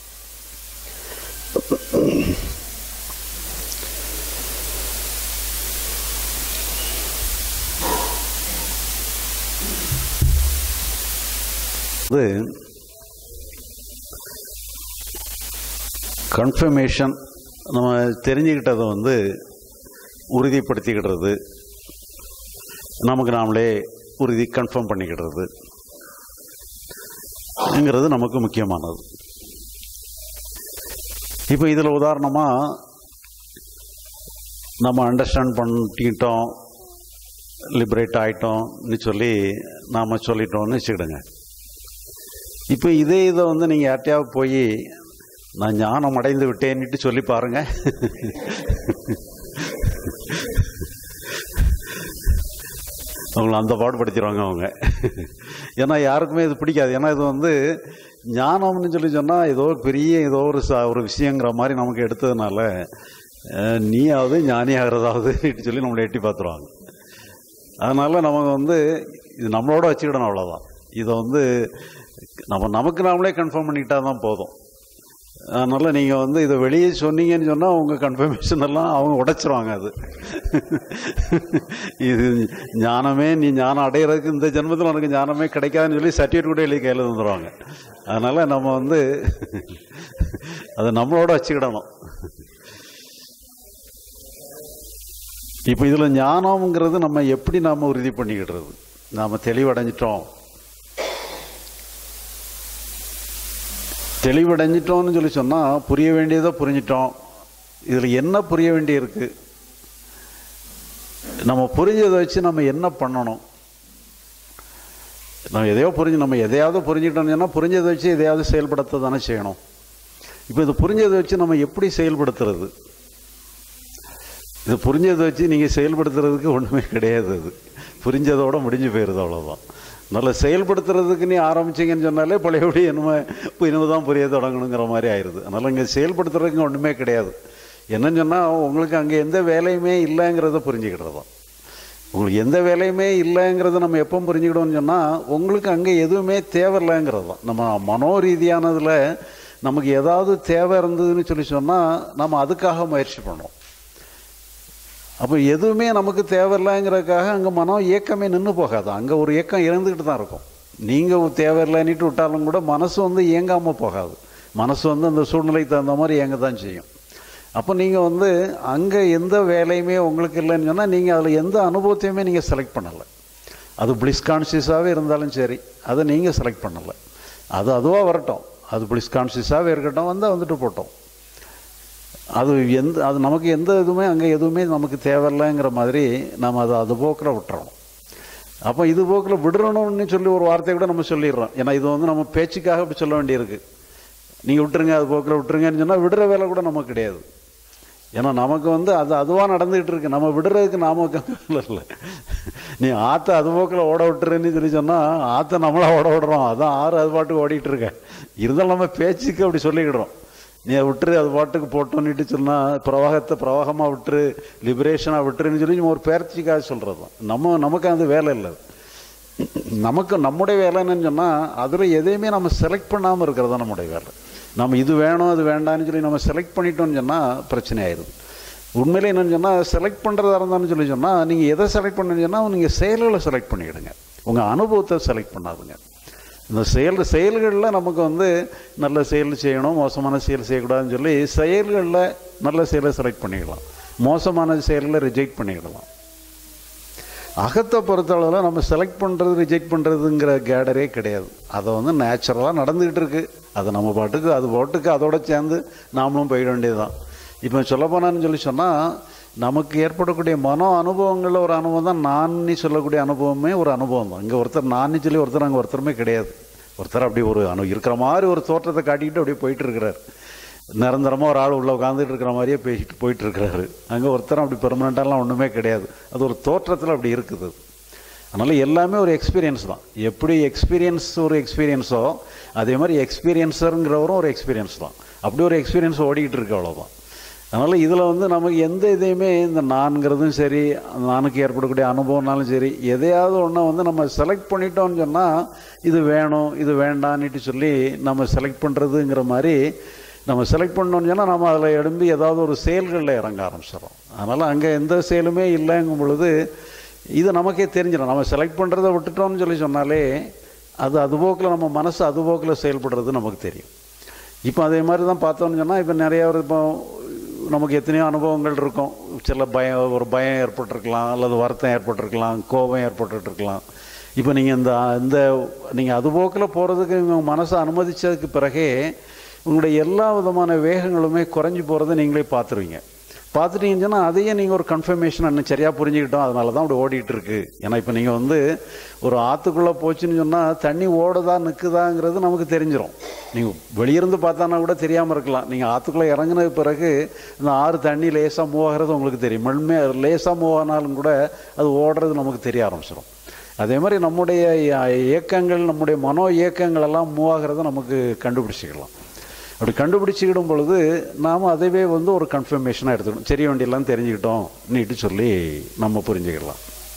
இது கன்ஃபர்மேஷன் நம்ம தெரிஞ்சுக்கிட்டதை வந்து உறுதிப்படுத்திக்கிடுறது நமக்கு நாமளே உறுதி கன்ஃபார்ம் பண்ணிக்கிடுறது ங்கிறது நமக்கு முக்கியமானது இப்போ இதில் உதாரணமாக நம்ம அண்டர்ஸ்டாண்ட் பண்ணிக்கிட்டோம் லிபரேட் ஆகிட்டோம்னு சொல்லி நாம் சொல்லிட்டோம்னு வச்சுக்கிடுங்க இப்போ இதே இதை வந்து நீங்கள் யார்ட்டையாவது போய் நான் ஞானம் அடைந்து விட்டேன்னுட்டு சொல்லி பாருங்க அவங்கள அந்த பாடுபடுத்திடுவாங்க அவங்க ஏன்னா யாருக்குமே இது பிடிக்காது ஏன்னா இது வந்து ஞானம்னு சொல்லி சொன்னால் ஏதோ பெரிய ஏதோ ஒரு ச ஒரு விஷயங்கிற மாதிரி நமக்கு எடுத்ததுனால அஹ், நீயாவது ஞானி ஆகிறதாவது சொல்லி நம்மளை எட்டி பார்த்துருவாங்க அதனால் நம்ம வந்து இது நம்மளோட வச்சுக்கிடணும் அவ்வளோதான் இதை வந்து நம்ம நமக்கு நாமளே கன்ஃபார்ம் பண்ணிக்கிட்டா தான் போதும் அதனால் நீங்கள் வந்து இதை வெளியே சொன்னீங்கன்னு சொன்னால் உங்கள் கன்ஃபர்மேஷன் எல்லாம் அவங்க உடைச்சிருவாங்க அது இது ஞானமே நீ ஞானம் அடையிறதுக்கு இந்த ஜென்மத்தில் உனக்கு ஞானமே கிடைக்காதுன்னு சொல்லி சர்டிஃபிகேட் கூட எழுதி கையில் தந்துடுவாங்க அதனால் நம்ம வந்து அதை நம்மளோட வச்சுக்கிடணும் இப்போ இதில் ஞானம்ங்கிறது நம்ம எப்படி நாம் உறுதி பண்ணிக்கிடுறது நாம் தெளிவடைஞ்சிட்டோம் தெளிவடைஞ்சிட்டோம்னு சொல்லி சொன்னால் புரிய வேண்டியதை புரிஞ்சிட்டோம் இதில் என்ன புரிய வேண்டியிருக்கு நம்ம புரிஞ்சதை வச்சு நம்ம என்ன பண்ணணும் நம்ம எதையோ புரிஞ்சு நம்ம எதையாவது புரிஞ்சுக்கிட்டோம்னு சொன்னால் புரிஞ்சதை வச்சு எதையாவது செயல்படுத்த தானே செய்யணும் இப்போ இது புரிஞ்சதை வச்சு நம்ம எப்படி செயல்படுத்துறது இது புரிஞ்சதை வச்சு நீங்கள் செயல்படுத்துறதுக்கு ஒன்றுமே கிடையாது அது புரிஞ்சதோட முடிஞ்சு போயிடுது அவ்வளோதான் நல்ல செயல்படுத்துறதுக்கு நீ ஆரம்பிச்சிங்கன்னு சொன்னாலே பழையபடி என்னமோ இப்போ இனிமே தான் புரிய தொடங்கணுங்கிற மாதிரி ஆயிடுது அதனால் இங்கே செயல்படுத்துறதுக்கு ஒன்றுமே கிடையாது என்னன்னு சொன்னால் உங்களுக்கு அங்கே எந்த வேலையுமே இல்லைங்கிறத புரிஞ்சுக்கிட்டது தான் உங்களுக்கு எந்த வேலையுமே இல்லைங்கிறத நம்ம எப்போ புரிஞ்சுக்கிட்டோம்னு சொன்னால் உங்களுக்கு அங்கே எதுவுமே தேவையில்லைங்கிறது தான் நம்ம மனோ ரீதியானதில் நமக்கு ஏதாவது தேவை இருந்ததுன்னு சொல்லி சொன்னால் நம்ம அதுக்காக முயற்சி பண்ணுவோம் அப்போ எதுவுமே நமக்கு தேவையில்லைங்கிறதுக்காக அங்கே மனம் இயக்கமே நின்று போகாது அங்கே ஒரு இயக்கம் இருந்துக்கிட்டு தான் இருக்கும் நீங்கள் தேவையில்லைன்னுட்டு விட்டாலும் கூட மனசு வந்து இயங்காமல் போகாது மனசு வந்து அந்த சூழ்நிலைக்கு தகுந்த மாதிரி இயங்க தான் செய்யும் அப்போ நீங்கள் வந்து அங்கே எந்த வேலையுமே உங்களுக்கு இல்லைன்னு சொன்னால் நீங்கள் அதில் எந்த அனுபவத்தையுமே நீங்கள் செலக்ட் பண்ணலை அது பிளிஸ் கான்சியஸாகவே இருந்தாலும் சரி அதை நீங்கள் செலக்ட் பண்ணலை அது அதுவாக வரட்டும் அது பிளிஸ் கான்சியஸாகவே இருக்கட்டும் வந்தால் வந்துட்டு போட்டோம் அது எந்த அது நமக்கு எந்த இதுவுமே அங்கே எதுவுமே நமக்கு தேவையில்லைங்கிற மாதிரி நம்ம அதை அது போக்கில் விட்டுறோம் அப்போ இது போக்கில் விடுறணும்னு சொல்லி ஒரு வார்த்தையை கூட நம்ம சொல்லிடுறோம் ஏன்னா இது வந்து நம்ம பேச்சுக்காக இப்படி சொல்ல வேண்டியிருக்கு நீங்கள் விட்டுருங்க அது போக்கில் விட்டுருங்கன்னு சொன்னால் விடுற வேலை கூட நமக்கு கிடையாது ஏன்னா நமக்கு வந்து அது அதுவாக நடந்துகிட்டு இருக்கு நம்ம விடுறதுக்கு நாம இல்லை நீ ஆற்ற அது போக்கில் ஓட விட்டுருன்னு சொல்லி சொன்னால் ஆற்ற நம்மளா ஓட விடுறோம் அதான் ஆறு அது பாட்டுக்கு ஓடிட்டு இருக்க இருந்தாலும் நம்ம பேச்சுக்கு அப்படி சொல்லிக்கிடுறோம் நீ விட்டுரு அது பாட்டுக்கு போட்டோன்னுட்டு சொன்னால் பிரவாகத்தை பிரவாகமாக விட்டுரு லிபரேஷனாக விட்டுருன்னு சொல்லி நம்ம ஒரு பேர்ச்சிக்காக சொல்கிறது தான் நம்ம நமக்கு அந்த வேலை இல்லை நமக்கு நம்முடைய வேலை என்னன்னு சொன்னால் அதில் எதையுமே நம்ம செலக்ட் பண்ணாமல் இருக்கிறது தான் நம்முடைய வேலை நம்ம இது வேணும் அது வேண்டாம்னு சொல்லி நம்ம செலக்ட் பண்ணிட்டோம்னு சொன்னால் பிரச்சனை ஆயிடுது உண்மையிலே என்னன்னு சொன்னால் செலக்ட் பண்ணுறதா இருந்தாலும் சொல்லி சொன்னால் நீங்கள் எதை செலக்ட் பண்ணுன்னு சொன்னால் நீங்கள் செயல்களை செலக்ட் பண்ணிவிடுங்க உங்கள் அனுபவத்தை செலக்ட் பண்ணாதுங்க இந்த செயல் செயல்களில் நமக்கு வந்து நல்ல செயல் செய்யணும் மோசமான செயல் செய்யக்கூடாதுன்னு சொல்லி செயல்களில் நல்ல செயலை செலக்ட் பண்ணிக்கலாம் மோசமான செயல்களை ரிஜெக்ட் பண்ணிடலாம் அகத்தை பொறுத்தளவில் நம்ம செலக்ட் பண்ணுறது ரிஜெக்ட் பண்ணுறதுங்கிற கேடரே கிடையாது அதை வந்து நேச்சுரலாக நடந்துக்கிட்டு இருக்கு அதை நம்ம பாட்டுக்கு அது பாட்டுக்கு அதோட சேர்ந்து நாமளும் போயிட வேண்டியதுதான் இப்போ சொல்லப்போனான்னு சொல்லி சொன்னால் நமக்கு ஏற்படக்கூடிய மனோ அனுபவங்களில் ஒரு அனுபவம் தான் நான்னு சொல்லக்கூடிய அனுபவமே ஒரு அனுபவம் தான் இங்கே ஒருத்தர் நான்னு சொல்லி ஒருத்தர் அங்கே ஒருத்தருமே கிடையாது ஒருத்தர் அப்படி ஒரு அனு இருக்கிற மாதிரி ஒரு தோற்றத்தை காட்டிக்கிட்டு அப்படியே போயிட்டு இருக்கிறார் நிரந்தரமாக ஒரு ஆள் உள்ளே உட்காந்துட்டு இருக்கிற மாதிரியே பேசிட்டு போயிட்டு இருக்கிறாரு அங்கே ஒருத்தரும் அப்படி பெர்மனண்ட்டாலாம் ஒன்றுமே கிடையாது அது ஒரு தோற்றத்தில் அப்படி இருக்குது அதனால் எல்லாமே ஒரு எக்ஸ்பீரியன்ஸ் தான் எப்படி எக்ஸ்பீரியன்ஸ் ஒரு எக்ஸ்பீரியன்ஸோ அதே மாதிரி எக்ஸ்பீரியன்ஸருங்கிறவரும் ஒரு எக்ஸ்பீரியன்ஸ் தான் அப்படி ஒரு எக்ஸ்பீரியன்ஸ் ஓடிக்கிட்டு இருக்கு அவ்வளோதான் அதனால் இதில் வந்து நமக்கு எந்த இதையுமே இந்த நான்கிறதும் சரி நானுக்கு ஏற்படக்கூடிய அனுபவம்னாலும் சரி எதையாவது ஒன்றை வந்து நம்ம செலக்ட் பண்ணிட்டோம்னு சொன்னால் இது வேணும் இது வேண்டான்னுட்டு சொல்லி நம்ம செலக்ட் பண்ணுறதுங்கிற மாதிரி நம்ம செலக்ட் பண்ணோம்னு சொன்னால் நம்ம அதில் எழும்பி ஏதாவது ஒரு செயல்களில் இறங்க ஆரம்பிச்சிடறோம் அதனால் அங்கே எந்த செயலுமே இல்லைங்கும் பொழுது இது நமக்கே தெரிஞ்சிடும் நம்ம செலக்ட் பண்ணுறதை விட்டுட்டோம்னு சொல்லி சொன்னாலே அது அதுபோக்கில் நம்ம மனசு அதுபோக்கில் செயல்படுறது நமக்கு தெரியும் இப்போ அதே மாதிரி தான் பார்த்தோம்னு சொன்னால் இப்போ நிறைய ஒரு இப்போ நமக்கு எத்தனையோ அனுபவங்கள் இருக்கும் சில பயம் ஒரு பயம் ஏற்பட்டிருக்கலாம் அல்லது வருத்தம் ஏற்பட்டிருக்கலாம் கோபம் ஏற்பட்டுருக்கலாம் இப்போ நீங்கள் இந்த இந்த நீங்கள் அதுபோக்கில் போகிறதுக்கு உங்கள் மனசை அனுமதித்ததுக்கு பிறகே உங்களுடைய எல்லா விதமான வேகங்களுமே குறைஞ்சி போகிறத நீங்களே பார்த்துருவீங்க பார்த்துட்டீங்கன்னு சொன்னால் அதையே நீங்கள் ஒரு கன்ஃபர்மேஷன் இன்னும் சரியாக புரிஞ்சுக்கிட்டோம் அதனால தான் அப்படி ஓடிட்டு இருக்கு ஏன்னா இப்போ நீங்கள் வந்து ஒரு ஆற்றுக்குள்ளே போச்சுன்னு சொன்னால் தண்ணி ஓடுதா நிற்குதாங்கிறது நமக்கு தெரிஞ்சிடும் நீங்கள் வெளியிருந்து பார்த்தானா கூட தெரியாமல் இருக்கலாம் நீங்கள் ஆற்றுக்குள்ளே இறங்கின பிறகு இந்த ஆறு தண்ணி லேசாக மூவ் ஆகிறது உங்களுக்கு தெரியும் மென்மே லேசாக மூவ் ஆனாலும் கூட அது ஓடுறது நமக்கு தெரிய ஆரம்பிச்சிடும் அதே மாதிரி நம்முடைய இயக்கங்கள் நம்முடைய மனோ இயக்கங்கள் எல்லாம் மூவ் ஆகிறத நமக்கு கண்டுபிடிச்சிக்கலாம் அப்படி கண்டுபிடிச்சிக்கிடும் பொழுது நாம் அதுவே வந்து ஒரு கன்ஃபர்மேஷனாக எடுத்துக்கணும் சரி வண்டியெல்லாம் தெரிஞ்சுக்கிட்டோம் நீட்டு சொல்லி நம்ம புரிஞ்சுக்கலாம்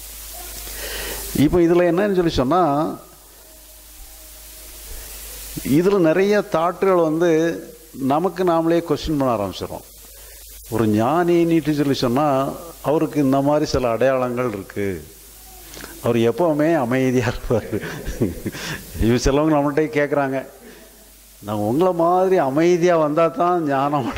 இப்போ இதில் என்னன்னு சொல்லி சொன்னால் இதில் நிறைய தாட்டுகள் வந்து நமக்கு நாமளே கொஸ்டின் பண்ண ஆரம்பிச்சிடும் ஒரு ஞானின்னுட்டு சொல்லி சொன்னால் அவருக்கு இந்த மாதிரி சில அடையாளங்கள் இருக்குது அவர் எப்போவுமே அமைதியாக இருப்பார் இவ சிலவங்க நம்மள்கிட்ட கேட்குறாங்க நான் உங்களை மாதிரி அமைதியாக வந்தால் தான் ஞானம்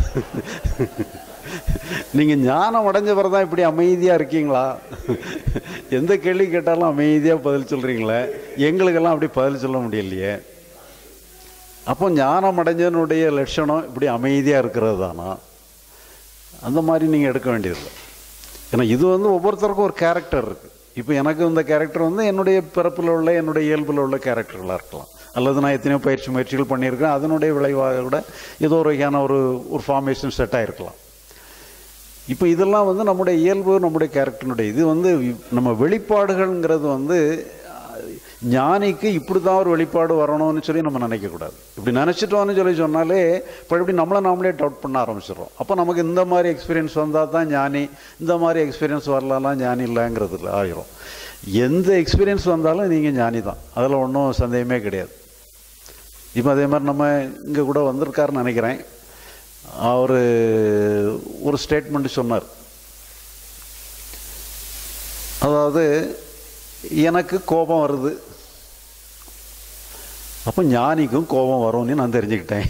நீங்கள் ஞானம் அடைஞ்ச பிறகு தான் இப்படி அமைதியாக இருக்கீங்களா எந்த கேள்வி கேட்டாலும் அமைதியாக பதில் சொல்கிறீங்களே எங்களுக்கெல்லாம் அப்படி பதில் சொல்ல முடியலையே அப்போ ஞானம் அடைஞ்சனுடைய லட்சணம் இப்படி அமைதியாக இருக்கிறது தானா அந்த மாதிரி நீங்கள் எடுக்க வேண்டியதில்லை ஏன்னா இது வந்து ஒவ்வொருத்தருக்கும் ஒரு கேரக்டர் இருக்குது இப்போ எனக்கு இந்த கேரக்டர் வந்து என்னுடைய பிறப்பில் உள்ள என்னுடைய இயல்பில் உள்ள கேரக்டர்களாக இருக்கலாம் அல்லது நான் எத்தனையோ பயிற்சி முயற்சிகள் பண்ணியிருக்கேன் அதனுடைய விளைவாக கூட ஏதோ ஒரு வகையான ஒரு ஒரு ஃபார்மேஷன் செட் ஆகிருக்கலாம் இப்போ இதெல்லாம் வந்து நம்முடைய இயல்பு நம்முடைய கேரக்டருடைய இது வந்து நம்ம வெளிப்பாடுகள்ங்கிறது வந்து ஞானிக்கு இப்படி தான் ஒரு வெளிப்பாடு வரணும்னு சொல்லி நம்ம நினைக்கக்கூடாது இப்படி நினச்சிட்டோம்னு சொல்லி சொன்னாலே இப்போ இப்படி நம்மளை நாமளே டவுட் பண்ண ஆரம்பிச்சிடுறோம் அப்போ நமக்கு இந்த மாதிரி எக்ஸ்பீரியன்ஸ் வந்தால் தான் ஞானி இந்த மாதிரி எக்ஸ்பீரியன்ஸ் வரலாம் ஞானி இல்லைங்கிறதுல ஆகிரும் எந்த எக்ஸ்பீரியன்ஸ் வந்தாலும் நீங்கள் ஞானி தான் அதில் ஒன்றும் சந்தேகமே கிடையாது இப்போ அதே மாதிரி நம்ம இங்கே கூட வந்திருக்காருன்னு நினைக்கிறேன் அவர் ஒரு ஸ்டேட்மெண்ட் சொன்னார் அதாவது எனக்கு கோபம் வருது அப்போ ஞானிக்கும் கோபம் வரும்னு நான் தெரிஞ்சுக்கிட்டேன்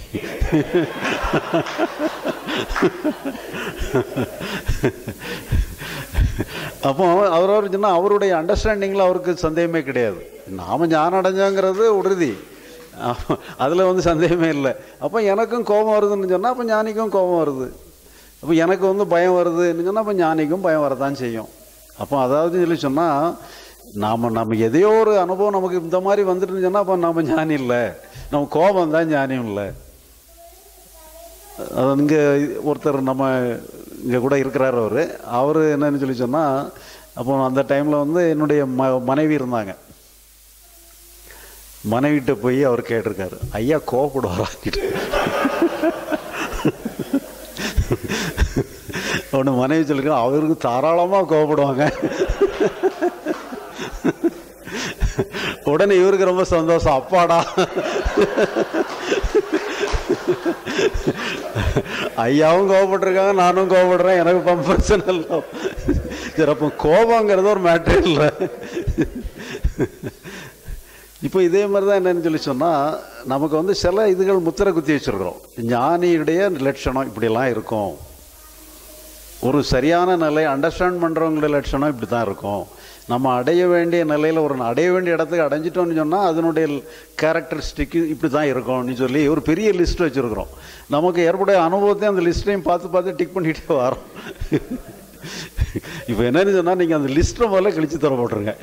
அப்போ அவர் அவர் சொன்னால் அவருடைய அண்டர்ஸ்டாண்டிங்கில் அவருக்கு சந்தேகமே கிடையாது நாம் ஞானம் அடைஞ்சோங்கிறது உறுதி அதில் வந்து சந்தேகமே இல்லை அப்போ எனக்கும் கோபம் வருதுன்னு சொன்னால் அப்போ ஞானிக்கும் கோபம் வருது அப்போ எனக்கு வந்து பயம் வருதுன்னு சொன்னால் அப்போ ஞானிக்கும் பயம் வரதான் செய்யும் அப்போ அதாவது சொல்லி சொன்னால் நாம் நம்ம எதையோ ஒரு அனுபவம் நமக்கு இந்த மாதிரி வந்துட்டுன்னு சொன்னால் அப்போ நம்ம ஞானி இல்லை நம்ம கோபம் தான் ஞானியும் இல்லை அது இங்கே ஒருத்தர் நம்ம இங்கே கூட இருக்கிறார் அவர் அவர் என்னன்னு சொல்லி சொன்னால் அப்போ அந்த டைமில் வந்து என்னுடைய ம மனைவி இருந்தாங்க மனைவிட்ட போய் அவர் கேட்டிருக்காரு ஐயா கோவப்படுவாராக்கிட்டு ஒன்று மனைவி சொல்லிருக்கா அவருக்கு தாராளமாக கோவப்படுவாங்க உடனே இவருக்கு ரொம்ப சந்தோஷம் அப்பாடா ஐயாவும் கோவப்பட்டிருக்காங்க நானும் கோவப்படுறேன் எனக்கு இப்போ பிரச்சனை இல்லை சரி அப்போ கோபங்கிறது ஒரு மேட்ரு இல்லை இப்போ இதே மாதிரி தான் என்னன்னு சொல்லி சொன்னால் நமக்கு வந்து சில இதுகள் முத்திரை குத்தி வச்சுருக்கிறோம் ஞானியுடைய லட்சணம் இப்படிலாம் இருக்கும் ஒரு சரியான நிலை அண்டர்ஸ்டாண்ட் பண்ணுறவங்களுடைய லட்சணம் இப்படி தான் இருக்கும் நம்ம அடைய வேண்டிய நிலையில் ஒரு அடைய வேண்டிய இடத்துக்கு அடைஞ்சிட்டோம்னு சொன்னால் அதனுடைய கேரக்டரிஸ்டிக்கு இப்படி தான் இருக்கும்னு சொல்லி ஒரு பெரிய லிஸ்ட் வச்சுருக்குறோம் நமக்கு ஏற்படைய அனுபவத்தை அந்த லிஸ்ட்டையும் பார்த்து பார்த்து டிக் பண்ணிகிட்டே வரோம் இப்போ என்னன்னு சொன்னால் நீங்கள் அந்த லிஸ்ட்டை முதல்ல கழிச்சு தர போட்டுருங்க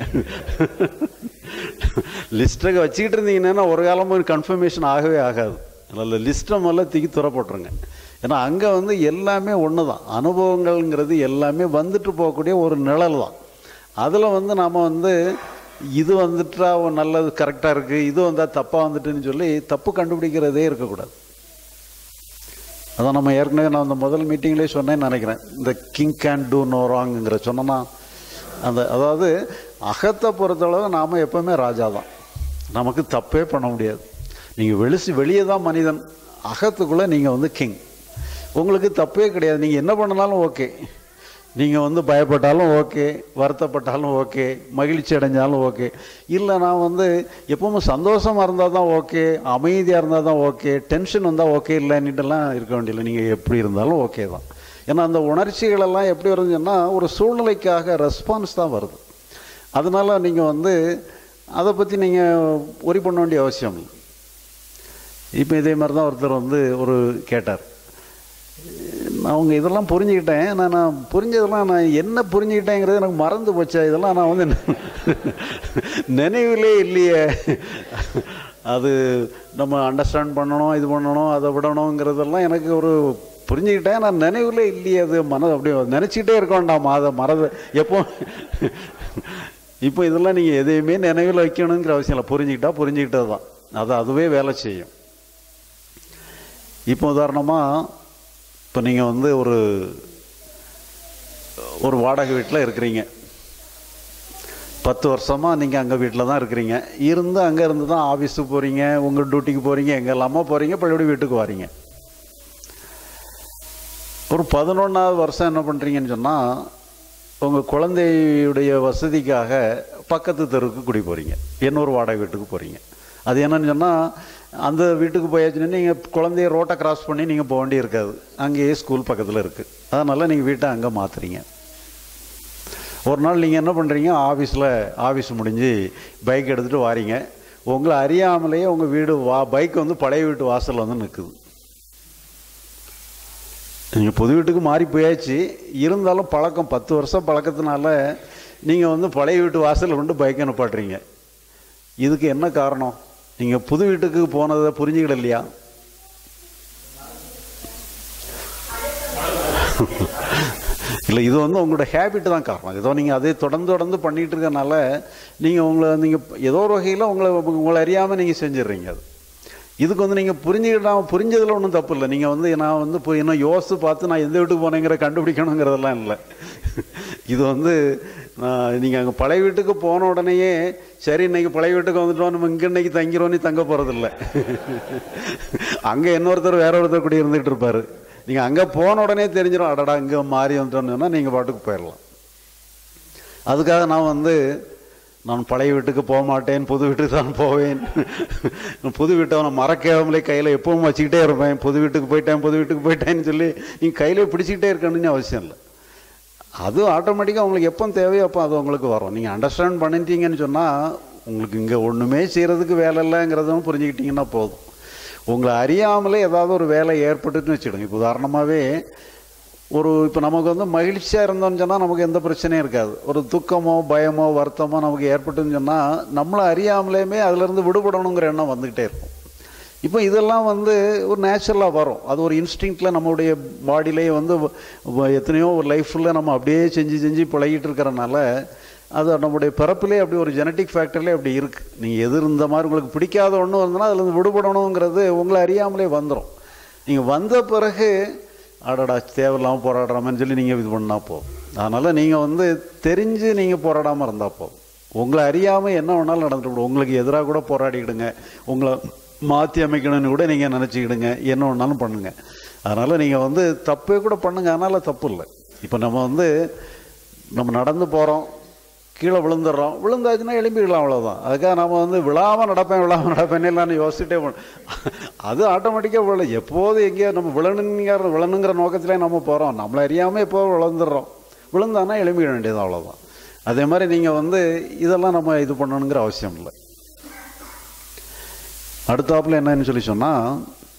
லிஸ்ட்டை வச்சுக்கிட்டு இருந்தீங்கன்னா ஒரு காலமும் கன்ஃபர்மேஷன் ஆகவே ஆகாது அதில் லிஸ்ட்டை முதல்ல தூக்கி துற போட்டுருங்க ஏன்னா அங்கே வந்து எல்லாமே ஒன்று தான் அனுபவங்கள்ங்கிறது எல்லாமே வந்துட்டு போகக்கூடிய ஒரு நிழல் தான் அதில் வந்து நாம் வந்து இது வந்துட்டா நல்லது கரெக்டாக இருக்குது இது வந்தால் தப்பாக வந்துட்டுன்னு சொல்லி தப்பு கண்டுபிடிக்கிறதே இருக்கக்கூடாது அதான் நம்ம ஏற்கனவே நான் அந்த முதல் மீட்டிங்லேயே சொன்னேன்னு நினைக்கிறேன் இந்த கிங் கேன் டூ நோ ராங்குங்கிற சொன்னோன்னா அந்த அதாவது அகத்தை பொறுத்தளவு நாம் எப்போவுமே ராஜா தான் நமக்கு தப்பே பண்ண முடியாது நீங்கள் வெளிசி வெளியே தான் மனிதன் அகத்துக்குள்ளே நீங்கள் வந்து கிங் உங்களுக்கு தப்பே கிடையாது நீங்கள் என்ன பண்ணனாலும் ஓகே நீங்கள் வந்து பயப்பட்டாலும் ஓகே வருத்தப்பட்டாலும் ஓகே மகிழ்ச்சி அடைஞ்சாலும் ஓகே இல்லை நான் வந்து எப்பவும் சந்தோஷமாக இருந்தால் தான் ஓகே அமைதியாக இருந்தால் தான் ஓகே டென்ஷன் வந்தால் ஓகே இல்லைன்னுட்டுலாம் இருக்க வேண்டியதில்லை நீங்கள் எப்படி இருந்தாலும் ஓகே தான் ஏன்னா அந்த உணர்ச்சிகளெல்லாம் எப்படி வருதுன்னா ஒரு சூழ்நிலைக்காக ரெஸ்பான்ஸ் தான் வருது அதனால் நீங்கள் வந்து அதை பற்றி நீங்கள் ஒரி பண்ண வேண்டிய அவசியம் இல்லை இப்போ இதே மாதிரி தான் ஒருத்தர் வந்து ஒரு கேட்டார் அவங்க இதெல்லாம் புரிஞ்சுக்கிட்டேன் நான் நான் புரிஞ்சதெல்லாம் நான் என்ன புரிஞ்சுக்கிட்டேங்கிறது எனக்கு மறந்து போச்சா இதெல்லாம் நான் வந்து நினைவிலே இல்லையே அது நம்ம அண்டர்ஸ்டாண்ட் பண்ணணும் இது பண்ணணும் அதை விடணுங்கிறதெல்லாம் எனக்கு ஒரு புரிஞ்சுக்கிட்டேன் நான் நினைவுல இல்லையே அது மன அப்படியே நினச்சிக்கிட்டே இருக்க வேண்டாமா அதை மறந்து எப்போ இப்போ இதெல்லாம் நீங்கள் எதையுமே நினைவில் வைக்கணுங்கிற அவசியம் இல்லை புரிஞ்சுக்கிட்டா புரிஞ்சுக்கிட்டது தான் அது அதுவே வேலை செய்யும் இப்போ உதாரணமாக இப்போ நீங்கள் வந்து ஒரு ஒரு வாடகை வீட்டில் இருக்கிறீங்க பத்து வருஷமாக நீங்கள் அங்கே வீட்டில் தான் இருக்கிறீங்க இருந்து அங்கே இருந்து தான் ஆஃபீஸுக்கு போகிறீங்க உங்கள் டியூட்டிக்கு போகிறீங்க எங்கே இல்லாமல் போகிறீங்க பழையபடி வீட்டுக்கு வரீங்க ஒரு பதினொன்றாவது வருஷம் என்ன பண்ணுறீங்கன்னு சொன்னால் உங்கள் குழந்தையுடைய வசதிக்காக பக்கத்து தெருவுக்கு குடி போகிறீங்க இன்னொரு வாடகை வீட்டுக்கு போகிறீங்க அது என்னன்னு சொன்னால் அந்த வீட்டுக்கு போயாச்சுன்னா நீங்கள் குழந்தைய ரோட்டை கிராஸ் பண்ணி நீங்கள் போக வேண்டி இருக்காது அங்கேயே ஸ்கூல் பக்கத்தில் இருக்குது அதனால் நீங்கள் வீட்டை அங்கே மாற்றுறீங்க ஒரு நாள் நீங்கள் என்ன பண்ணுறீங்க ஆஃபீஸில் ஆஃபீஸ் முடிஞ்சு பைக் எடுத்துகிட்டு வாரீங்க உங்களை அறியாமலேயே உங்கள் வீடு வா பைக் வந்து பழைய வீட்டு வாசலில் வந்து நிற்குது நீங்கள் புது வீட்டுக்கு மாறி போயாச்சு இருந்தாலும் பழக்கம் பத்து வருஷம் பழக்கத்தினால நீங்கள் வந்து பழைய வீட்டு வாசலில் கொண்டு பைக்கை நிப்பாட்டுறீங்க இதுக்கு என்ன காரணம் நீங்கள் புது வீட்டுக்கு போனதை புரிஞ்சுக்கிட இல்லையா இல்லை இது வந்து உங்களோட ஹேபிட் தான் காரணம் ஏதோ நீங்கள் அதே தொடர்ந்து தொடர்ந்து பண்ணிகிட்டு இருக்கனால நீங்கள் உங்களை நீங்கள் ஏதோ ஒரு வகையில் உங்களை உங்களை அறியாமல் நீங்கள் செஞ்சிடுறீங்க அது இதுக்கு வந்து நீங்கள் புரிஞ்சுக்கிட்டாம புரிஞ்சதில் ஒன்றும் தப்பு இல்லை நீங்கள் வந்து நான் வந்து இப்போ இன்னும் யோசித்து பார்த்து நான் எந்த வீட்டுக்கு போனேங்கிற கண்டுபிடிக்கணுங்கிறதெல்லாம் இல்லை இது வந்து நீங்கள் அங்கே பழைய வீட்டுக்கு போன உடனேயே சரி இன்னைக்கு பழைய வீட்டுக்கு வந்துட்டோம் நம்ம இங்கே இன்னைக்கு தங்கிறோம் நீ தங்க போகிறதில்ல அங்கே இன்னொருத்தர் வேற ஒருத்தர் கூடி இருந்துகிட்டு இருப்பார் நீங்கள் அங்கே போன உடனே தெரிஞ்சிடும் அடடா இங்கே மாறி வந்துட்டோன்னு சொன்னால் நீங்கள் பாட்டுக்கு போயிடலாம் அதுக்காக நான் வந்து நான் பழைய வீட்டுக்கு போக மாட்டேன் புது வீட்டுக்கு தான் போவேன் புது வீட்டை நான் மறக்காமலே கையில் எப்பவும் வச்சுக்கிட்டே இருப்பேன் புது வீட்டுக்கு போயிட்டேன் புது வீட்டுக்கு போயிட்டேன்னு சொல்லி நீங்கள் கையிலே பிடிச்சிக்கிட்டே இருக்கணும்னு அவசியம் இல்லை அது ஆட்டோமேட்டிக்காக உங்களுக்கு எப்போ தேவையோ அப்போ அது உங்களுக்கு வரும் நீங்கள் அண்டர்ஸ்டாண்ட் பண்ணிட்டீங்கன்னு சொன்னால் உங்களுக்கு இங்கே ஒன்றுமே செய்கிறதுக்கு வேலை இல்லைங்கிறதும் புரிஞ்சுக்கிட்டீங்கன்னா போதும் உங்களை அறியாமலே ஏதாவது ஒரு வேலை ஏற்பட்டுன்னு வச்சுடுங்க இப்போ உதாரணமாகவே ஒரு இப்போ நமக்கு வந்து மகிழ்ச்சியாக இருந்தோம்னு சொன்னால் நமக்கு எந்த பிரச்சனையும் இருக்காது ஒரு துக்கமோ பயமோ வருத்தமோ நமக்கு ஏற்பட்டுன்னு சொன்னால் நம்மளை அறியாமலேயுமே அதுலேருந்து விடுபடணுங்கிற எண்ணம் வந்துக்கிட்டே இருக்கும் இப்போ இதெல்லாம் வந்து ஒரு நேச்சுரலாக வரும் அது ஒரு இன்ஸ்டிங்க்டில் நம்மளுடைய பாடியிலேயே வந்து எத்தனையோ ஒரு லைஃப்பில் நம்ம அப்படியே செஞ்சு செஞ்சு பழகிட்டு இருக்கிறனால அது நம்முடைய பிறப்பிலே அப்படி ஒரு ஜெனட்டிக் ஃபேக்டர்லேயே அப்படி இருக்குது நீங்கள் எது இந்த மாதிரி உங்களுக்கு பிடிக்காத ஒன்று வந்ததுன்னா அதுலேருந்து விடுபடணுங்கிறது உங்களை அறியாமலே வந்துடும் நீங்கள் வந்த பிறகு அடடா தேவையில்லாமல் போராடுறாமன்னு சொல்லி நீங்கள் இது பண்ணால் போதும் அதனால் நீங்கள் வந்து தெரிஞ்சு நீங்கள் போராடாமல் இருந்தால் போதும் உங்களை அறியாமல் என்ன வேணாலும் நடந்துட்டு உங்களுக்கு எதிராக கூட போராடிக்கிடுங்க உங்களை மாற்றி அமைக்கணும்னு கூட நீங்கள் நினச்சிக்கிடுங்க என்ன வேணாலும் பண்ணுங்க அதனால் நீங்கள் வந்து தப்பே கூட பண்ணுங்க அதனால் தப்பு இல்லை இப்போ நம்ம வந்து நம்ம நடந்து போகிறோம் கீழே விழுந்துடுறோம் விழுந்தாச்சுன்னா எழும்பிடலாம் அவ்வளோதான் அதுக்காக நம்ம வந்து விழாமல் நடப்பேன் விழாமல் நடப்பேன் நான் யோசிச்சுட்டே போனோம் அது ஆட்டோமேட்டிக்காக விழ எப்போது எங்கேயோ நம்ம விழணுங்கிற விழணுங்கிற நோக்கத்திலே நம்ம போகிறோம் நம்மளை அறியாமல் எப்போ விழுந்துடுறோம் விழுந்தானா எழும்பிட வேண்டியது அவ்வளோதான் அதே மாதிரி நீங்கள் வந்து இதெல்லாம் நம்ம இது பண்ணணுங்கிற அவசியம் இல்லை அடுத்தாப்புல என்னன்னு சொல்லி சொன்னால்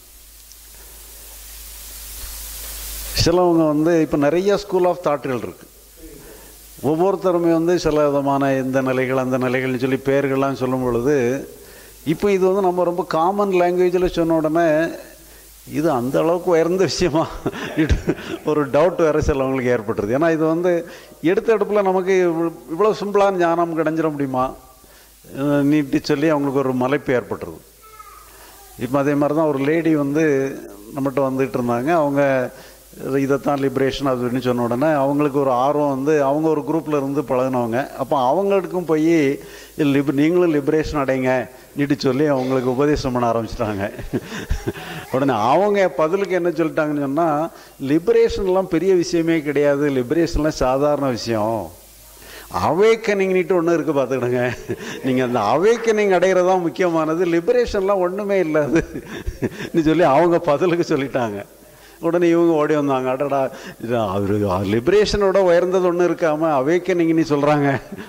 சிலவங்க வந்து இப்போ நிறைய ஸ்கூல் ஆஃப் தாட்டுகள் இருக்குது ஒவ்வொருத்தருமே வந்து சில விதமான இந்த நிலைகள் அந்த நிலைகள்னு சொல்லி பேர்கள்லாம் சொல்லும் பொழுது இப்போ இது வந்து நம்ம ரொம்ப காமன் லாங்குவேஜில் சொன்ன உடனே இது அந்த அளவுக்கு உயர்ந்த விஷயமா ஒரு டவுட் வேறு சிலவங்களுக்கு ஏற்பட்டுருது ஏன்னா இது வந்து எடுத்த எடுப்பில் நமக்கு இவ்வளோ சிம்பிளான ஞானம் கிடைஞ்சிட முடியுமா நீட்டி சொல்லி அவங்களுக்கு ஒரு மலைப்பு ஏற்பட்டுருது இப்போ அதே மாதிரி தான் ஒரு லேடி வந்து நம்மகிட்ட வந்துகிட்டு இருந்தாங்க அவங்க இதைத்தான் லிபரேஷன் அப்படின்னு சொன்ன உடனே அவங்களுக்கு ஒரு ஆர்வம் வந்து அவங்க ஒரு குரூப்பில் இருந்து பழகினவங்க அப்போ அவங்களுக்கும் போய் லிப நீங்களும் லிபரேஷன் அடைங்க நீட்டு சொல்லி அவங்களுக்கு உபதேசம் பண்ண ஆரம்பிச்சிட்டாங்க உடனே அவங்க பதிலுக்கு என்ன சொல்லிட்டாங்கன்னு சொன்னால் லிபரேஷன்லாம் பெரிய விஷயமே கிடையாது லிபரேஷன்லாம் சாதாரண விஷயம் அவேக்கனிங்னிட்டு ஒன்று இருக்குது பார்த்துக்கிடுங்க நீங்கள் அந்த அவேக்கனிங் அடைகிறது தான் முக்கியமானது லிபரேஷன்லாம் ஒன்றுமே இல்லாது சொல்லி அவங்க பதிலுக்கு சொல்லிட்டாங்க உடனே இவங்க ஓடி வந்தாங்க அடடா அவர் லிபரேஷனோட உயர்ந்தது ஒன்றும் இருக்காம அவேக்கனிங்னு சொல்கிறாங்க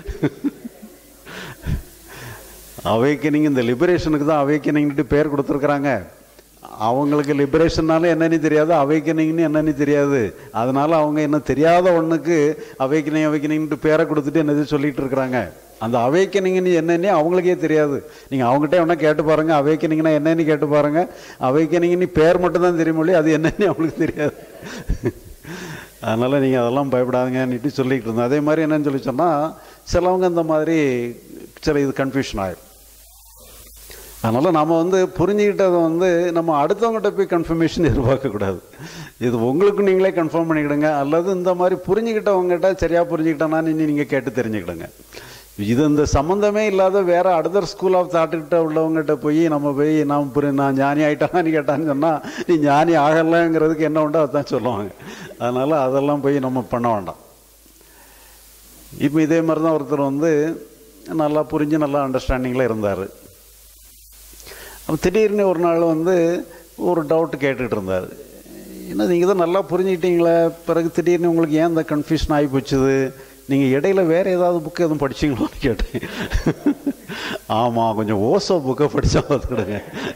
அவேக்கனிங் இந்த லிபரேஷனுக்கு தான் அவேக்கனிங்ட்டு பேர் கொடுத்துருக்குறாங்க அவங்களுக்கு லிபரேஷன்னாலும் என்னன்னு தெரியாது அவைக்கனிங்னு என்னன்னு தெரியாது அதனால அவங்க என்ன தெரியாத ஒன்றுக்கு அவைக்கனிங் அவைக்கனிங்ட்டு பேரை கொடுத்துட்டு என்னது சொல்லிட்டு இருக்கிறாங்க அந்த அவைக்கனிங்னு என்னன்னு அவங்களுக்கே தெரியாது நீங்கள் அவங்ககிட்ட வேணா கேட்டு பாருங்க அவைக்கனிங்னா என்னன்னு கேட்டு பாருங்க அவைக்கனிங்னு பேர் மட்டும்தான் தெரியுமொழி அது என்னன்னு அவங்களுக்கு தெரியாது அதனால் நீங்கள் அதெல்லாம் பயப்படாதுங்கன்னுட்டு சொல்லிக்கிட்டு இருந்தோம் அதே மாதிரி என்னன்னு சொல்லி சொன்னால் சிலவங்க இந்த மாதிரி சில இது கன்ஃபியூஷன் ஆயிடும் அதனால் நம்ம வந்து புரிஞ்சுக்கிட்டதை வந்து நம்ம அடுத்தவங்ககிட்ட போய் கன்ஃபர்மேஷன் எதிர்பார்க்கக்கூடாது இது உங்களுக்கு நீங்களே கன்ஃபார்ம் பண்ணிக்கிடுங்க அல்லது இந்த மாதிரி புரிஞ்சுக்கிட்டவங்ககிட்ட சரியாக புரிஞ்சுக்கிட்டோன்னா நீங்கள் கேட்டு தெரிஞ்சுக்கிடுங்க இது இந்த சம்மந்தமே இல்லாத வேற அடுத்த ஸ்கூல் ஆஃப் தாட்டுக்கிட்ட உள்ளவங்ககிட்ட போய் நம்ம போய் நான் புரி நான் ஞானி ஆகிட்டான்னு கேட்டான்னு சொன்னால் நீ ஞானி ஆகலைங்கிறதுக்கு என்ன உண்டோ அதான் சொல்லுவாங்க அதனால் அதெல்லாம் போய் நம்ம பண்ண வேண்டாம் இப்போ இதே மாதிரி தான் ஒருத்தர் வந்து நல்லா புரிஞ்சு நல்லா அண்டர்ஸ்டாண்டிங்கில் இருந்தார் அப்போ திடீர்னு ஒரு நாள் வந்து ஒரு டவுட் கேட்டுட்டு இருந்தார் என்ன நீங்கள் தான் நல்லா புரிஞ்சுக்கிட்டீங்களே பிறகு திடீர்னு உங்களுக்கு ஏன் இந்த கன்ஃபியூஷன் ஆகி போச்சுது நீங்கள் இடையில வேறு ஏதாவது புக்கு எதுவும் படிச்சிங்களான்னு கேட்டேன் ஆமாம் கொஞ்சம் ஓசோ புக்கை படித்தா பார்த்துக்கிடுங்க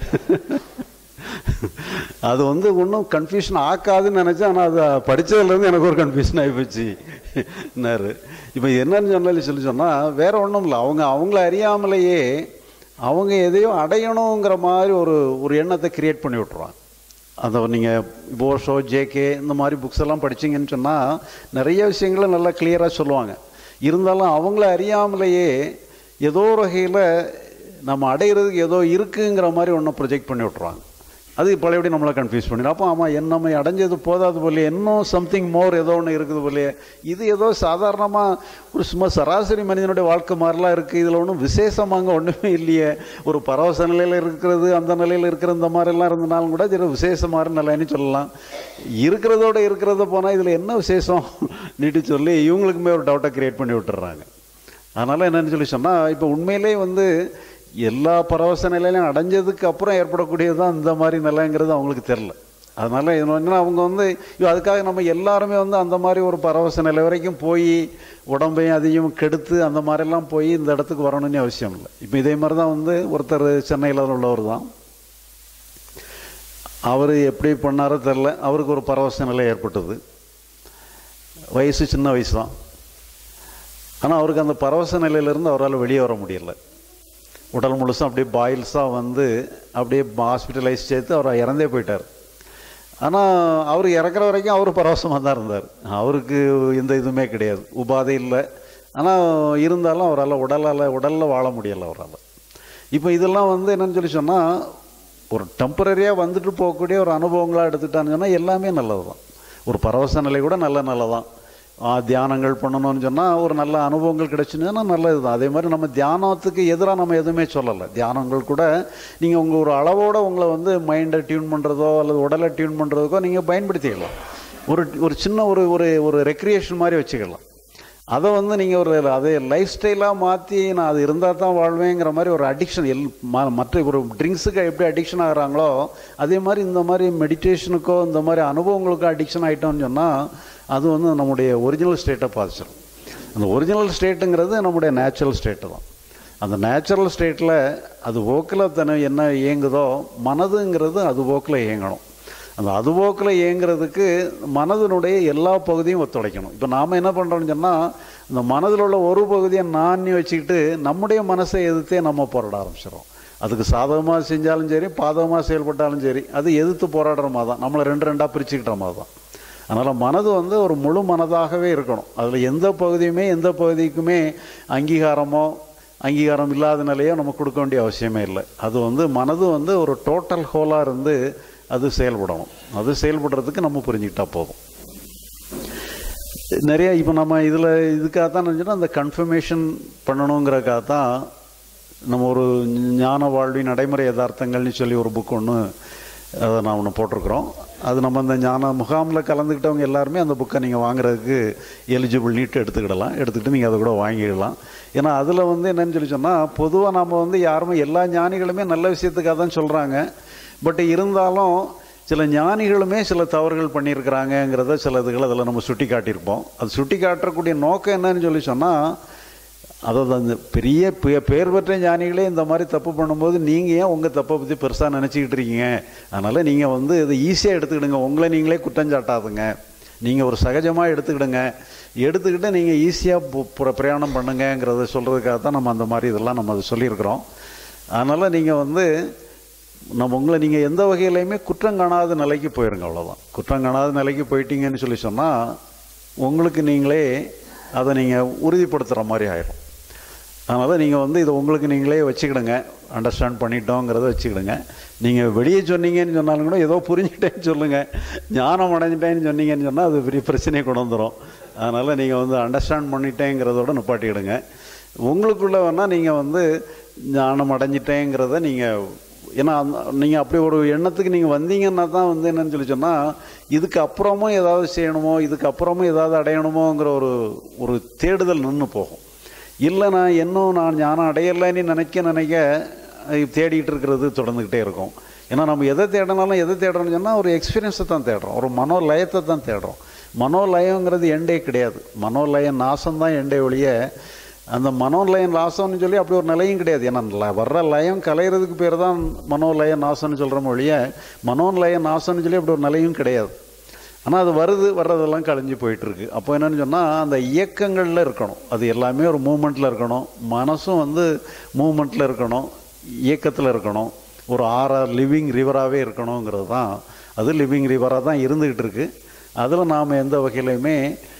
அது வந்து ஒன்றும் கன்ஃபியூஷன் ஆக்காதுன்னு நினச்சேன் ஆனால் அது படித்ததுலேருந்து எனக்கு ஒரு கன்ஃபியூஷன் ஆகிப்போச்சு என்னாரு இப்போ என்னன்னு சொன்னாலும் சொல்லி சொன்னால் வேற ஒன்றும் இல்லை அவங்க அவங்கள அறியாமலேயே அவங்க எதையோ அடையணுங்கிற மாதிரி ஒரு ஒரு எண்ணத்தை கிரியேட் பண்ணி விட்ருவாங்க அந்த நீங்கள் போஷோ ஜேகே இந்த மாதிரி புக்ஸ் எல்லாம் படிச்சீங்கன்னு சொன்னால் நிறைய விஷயங்களை நல்லா கிளியராக சொல்லுவாங்க இருந்தாலும் அவங்கள அறியாமலேயே ஏதோ ஒரு வகையில் நம்ம அடையிறதுக்கு ஏதோ இருக்குங்கிற மாதிரி ஒன்று ப்ரொஜெக்ட் பண்ணி விட்ருவாங்க அது பழையபடி நம்மளை கன்ஃபியூஸ் பண்ணிடும் அப்போ ஆமாம் என் நம்ம அடைஞ்சது போதாது போலயே இன்னும் சம்திங் மோர் ஏதோ ஒன்று இருக்குது போலயே இது ஏதோ சாதாரணமாக ஒரு சும்மா சராசரி மனிதனுடைய வாழ்க்கை மாதிரிலாம் இருக்குது இதில் ஒன்றும் விசேஷமாங்க ஒன்றுமே இல்லையே ஒரு பரவச நிலையில் இருக்கிறது அந்த நிலையில் இருக்கிற இந்த மாதிரிலாம் இருந்தனாலும் கூட இது விசேஷமான நிலைன்னு சொல்லலாம் இருக்கிறதோட இருக்கிறத போனால் இதில் என்ன விசேஷம் நீட்டு சொல்லி இவங்களுக்குமே ஒரு டவுட்டை கிரியேட் பண்ணி விட்டுறாங்க அதனால் என்னன்னு சொல்லி சொன்னால் இப்போ உண்மையிலே வந்து எல்லா பரவச நிலையிலையும் அடைஞ்சதுக்கு அப்புறம் ஏற்படக்கூடியது தான் இந்த மாதிரி நிலைங்கிறது அவங்களுக்கு தெரில அதனால் என்னன்னா அவங்க வந்து ஐயோ, அதுக்காக நம்ம எல்லாருமே வந்து அந்த மாதிரி ஒரு பரவச நிலை வரைக்கும் போய் உடம்பையும் அதையும் கெடுத்து அந்த மாதிரிலாம் போய் இந்த இடத்துக்கு வரணும்னு அவசியம் இல்லை இப்போ இதே மாதிரி தான் வந்து ஒருத்தர் சென்னையில் உள்ளவர் தான் அவர் எப்படி பண்ணாரோ தெரில அவருக்கு ஒரு பரவச நிலை ஏற்பட்டது வயசு சின்ன வயசு தான் ஆனால் அவருக்கு அந்த பரவச நிலையிலேருந்து அவரால் வெளியே வர முடியல உடல் முழுசும் அப்படியே பாயில்ஸாக வந்து அப்படியே ஹாஸ்பிட்டலைஸ் சேர்த்து அவர் இறந்தே போயிட்டார் ஆனால் அவர் இறக்குற வரைக்கும் அவர் பரவசமாக தான் இருந்தார் அவருக்கு எந்த இதுவுமே கிடையாது உபாதை இல்லை ஆனால் இருந்தாலும் அவரால் உடலால் உடலில் வாழ முடியலை அவரால் இப்போ இதெல்லாம் வந்து என்னன்னு சொல்லி சொன்னால் ஒரு டெம்பரரியாக வந்துட்டு போகக்கூடிய ஒரு அனுபவங்களாக எடுத்துட்டான்னு சொன்னால் எல்லாமே நல்லது தான் ஒரு பரவச நிலை கூட நல்ல நல்லதான் ஆ, தியானங்கள் பண்ணணும்னு சொன்னால் ஒரு நல்ல அனுபவங்கள் கிடைச்சுன்னா நல்லது தான் அதே மாதிரி நம்ம தியானத்துக்கு எதிராக நம்ம எதுவுமே சொல்லலை தியானங்கள் கூட நீங்கள் உங்கள் ஒரு அளவோட உங்களை வந்து மைண்டை டியூன் பண்ணுறதோ அல்லது உடலை டியூன் பண்ணுறதுக்கோ நீங்கள் பயன்படுத்திக்கலாம் ஒரு ஒரு சின்ன ஒரு ஒரு ஒரு ரெக்ரியேஷன் மாதிரி வச்சுக்கலாம் அதை வந்து நீங்கள் ஒரு அதை லைஃப் ஸ்டைலாக மாற்றி நான் அது இருந்தால் தான் வாழ்வேங்கிற மாதிரி ஒரு அடிக்ஷன் எல் ம- மற்ற ஒரு ட்ரிங்க்ஸுக்கு எப்படி அடிக்ஷன் ஆகுறாங்களோ அதே மாதிரி இந்த மாதிரி மெடிடேஷனுக்கோ இந்த மாதிரி அனுபவங்களுக்கோ அடிக்ஷன் ஆகிட்டோம்னு சொன்னால் அது வந்து நம்முடைய ஒரிஜினல் ஸ்டேட்டை பாதிச்சிடும் அந்த ஒரிஜினல் ஸ்டேட்டுங்கிறது நம்முடைய நேச்சுரல் ஸ்டேட்டு தான் அந்த நேச்சுரல் ஸ்டேட்டில் அது போக்கில் தன என்ன இயங்குதோ மனதுங்கிறது அது போக்கில் இயங்கணும் அந்த அதுபோக்கில் இயங்குறதுக்கு மனதினுடைய எல்லா பகுதியும் ஒத்துழைக்கணும் இப்போ நாம் என்ன பண்ணுறோம்னு சொன்னால் இந்த மனதில் உள்ள ஒரு பகுதியை நான் வச்சுக்கிட்டு நம்முடைய மனசை எதிர்த்தே நம்ம போராட ஆரம்பிச்சிடும் அதுக்கு சாதகமாக செஞ்சாலும் சரி பாதகமாக செயல்பட்டாலும் சரி அது எதிர்த்து போராடுற மாதிரி தான் நம்மளை ரெண்டு ரெண்டாக பிரிச்சுக்கிட்ட மாதிரி தான் அதனால் மனது வந்து ஒரு முழு மனதாகவே இருக்கணும் அதில் எந்த பகுதியுமே எந்த பகுதிக்குமே அங்கீகாரமோ அங்கீகாரம் இல்லாத நிலையோ நம்ம கொடுக்க வேண்டிய அவசியமே இல்லை அது வந்து மனது வந்து ஒரு டோட்டல் ஹோலாக இருந்து அது செயல்படணும் அது செயல்படுறதுக்கு நம்ம புரிஞ்சுக்கிட்டா போதும் நிறைய இப்போ நம்ம இதில் இதுக்காக தான் நினச்சோன்னா அந்த கன்ஃபர்மேஷன் பண்ணணுங்கிறக்காக தான் நம்ம ஒரு ஞான வாழ்வின் நடைமுறை யதார்த்தங்கள்னு சொல்லி ஒரு புக் ஒன்று அதை நான் ஒன்று போட்டிருக்கிறோம் அது நம்ம அந்த ஞான முகாமில் கலந்துக்கிட்டவங்க எல்லாருமே அந்த புக்கை நீங்கள் வாங்குறதுக்கு எலிஜிபிள் நீட்டு எடுத்துக்கிடலாம் எடுத்துக்கிட்டு நீங்கள் அதை கூட வாங்கிடலாம் ஏன்னா அதில் வந்து என்னன்னு சொல்லி சொன்னால் பொதுவாக நம்ம வந்து யாருமே எல்லா ஞானிகளுமே நல்ல விஷயத்துக்காக தான் சொல்கிறாங்க பட் இருந்தாலும் சில ஞானிகளுமே சில தவறுகள் பண்ணியிருக்கிறாங்கங்கிறத சில இதுகளை அதில் நம்ம சுட்டி காட்டியிருப்போம் அது சுட்டி காட்டக்கூடிய நோக்கம் என்னன்னு சொல்லி சொன்னால் அதாவது அந்த பெரிய பே- பேர் பெற்ற ஞானிகளே இந்த மாதிரி தப்பு பண்ணும்போது நீங்கள் ஏன் உங்கள் தப்பை பற்றி பெருசாக நினச்சிக்கிட்டு இருக்கீங்க அதனால் நீங்கள் வந்து இதை ஈஸியாக எடுத்துக்கிடுங்க உங்களை நீங்களே குற்றஞ்சாட்டாதுங்க நீங்கள் ஒரு சகஜமாக எடுத்துக்கிடுங்க எடுத்துக்கிட்டு நீங்கள் ஈஸியாக பிரயாணம் பண்ணுங்கங்கிறத சொல்கிறதுக்காக தான் நம்ம அந்த மாதிரி இதெல்லாம் நம்ம அதை சொல்லியிருக்கிறோம் அதனால் நீங்கள் வந்து நம்ம உங்களை நீங்கள் எந்த வகையிலையுமே குற்றம் காணாத நிலைக்கு போயிருங்க அவ்வளோதான் குற்றம் காணாத நிலைக்கு போயிட்டீங்கன்னு சொல்லி சொன்னால் உங்களுக்கு நீங்களே அதை நீங்கள் உறுதிப்படுத்துகிற மாதிரி ஆயிரும் அதனால் நீங்கள் வந்து இதை உங்களுக்கு நீங்களே வச்சுக்கிடுங்க அண்டர்ஸ்டாண்ட் பண்ணிட்டோங்கிறத வச்சுக்கிடுங்க நீங்கள் வெளியே சொன்னீங்கன்னு சொன்னாலும் கூட ஏதோ புரிஞ்சுக்கிட்டேன்னு சொல்லுங்கள் ஞானம் அடைஞ்சிட்டேன்னு சொன்னீங்கன்னு சொன்னால் அது பெரிய பிரச்சனையை கொண்டு வந்துடும் அதனால் நீங்கள் வந்து அண்டர்ஸ்டாண்ட் பண்ணிட்டேங்கிறதோட நிப்பாட்டிக்கிடுங்க உங்களுக்குள்ளே வேணால் நீங்கள் வந்து ஞானம் அடைஞ்சிட்டேங்கிறத நீங்கள் ஏன்னா அந்த நீங்கள் அப்படி ஒரு எண்ணத்துக்கு நீங்கள் வந்தீங்கன்னா தான் வந்து என்னன்னு சொல்லி சொன்னால் இதுக்கு அப்புறமும் ஏதாவது செய்யணுமோ இதுக்கு அப்புறமும் ஏதாவது அடையணுமோங்கிற ஒரு ஒரு தேடுதல் நின்று போகும் இல்லை நான் இன்னும் நான் ஞானம் அடையலைன்னு நினைக்க நினைக்க அது தேடிட்டு இருக்கிறது தொடர்ந்துக்கிட்டே இருக்கும் ஏன்னா நம்ம எதை தேடினாலும் எதை தேடுறோம்னு சொன்னால் ஒரு எக்ஸ்பீரியன்ஸை தான் தேடுறோம் ஒரு மனோலயத்தை தான் தேடுறோம் மனோலயங்கிறது எண்டே கிடையாது மனோலய நாசம் தான் எண்டே ஒழிய அந்த மனோலயம் நாசம்னு சொல்லி அப்படி ஒரு நிலையும் கிடையாது ஏன்னா ல- வர்ற லயம் கலையிறதுக்கு பேர் தான் மனோலய நாசம்னு சொல்கிறோம் ஒழிய மனோலய நாசம்னு சொல்லி அப்படி ஒரு நிலையும் கிடையாது ஆனால் அது வருது வர்றதெல்லாம் கழிஞ்சு போயிட்டு இருக்கு அப்போ என்னன்னு சொன்னால் அந்த இயக்கங்களில் இருக்கணும் அது எல்லாமே ஒரு மூமெண்ட்டில் இருக்கணும் மனசும் வந்து மூமெண்ட்டில் இருக்கணும் இயக்கத்தில் இருக்கணும் ஒரு ஆறா லிவிங் ரிவராகவே இருக்கணுங்கிறது தான் அது லிவிங் ரிவராக தான் இருந்துக்கிட்டு இருக்கு அதில் நாம் எந்த வகையிலையுமே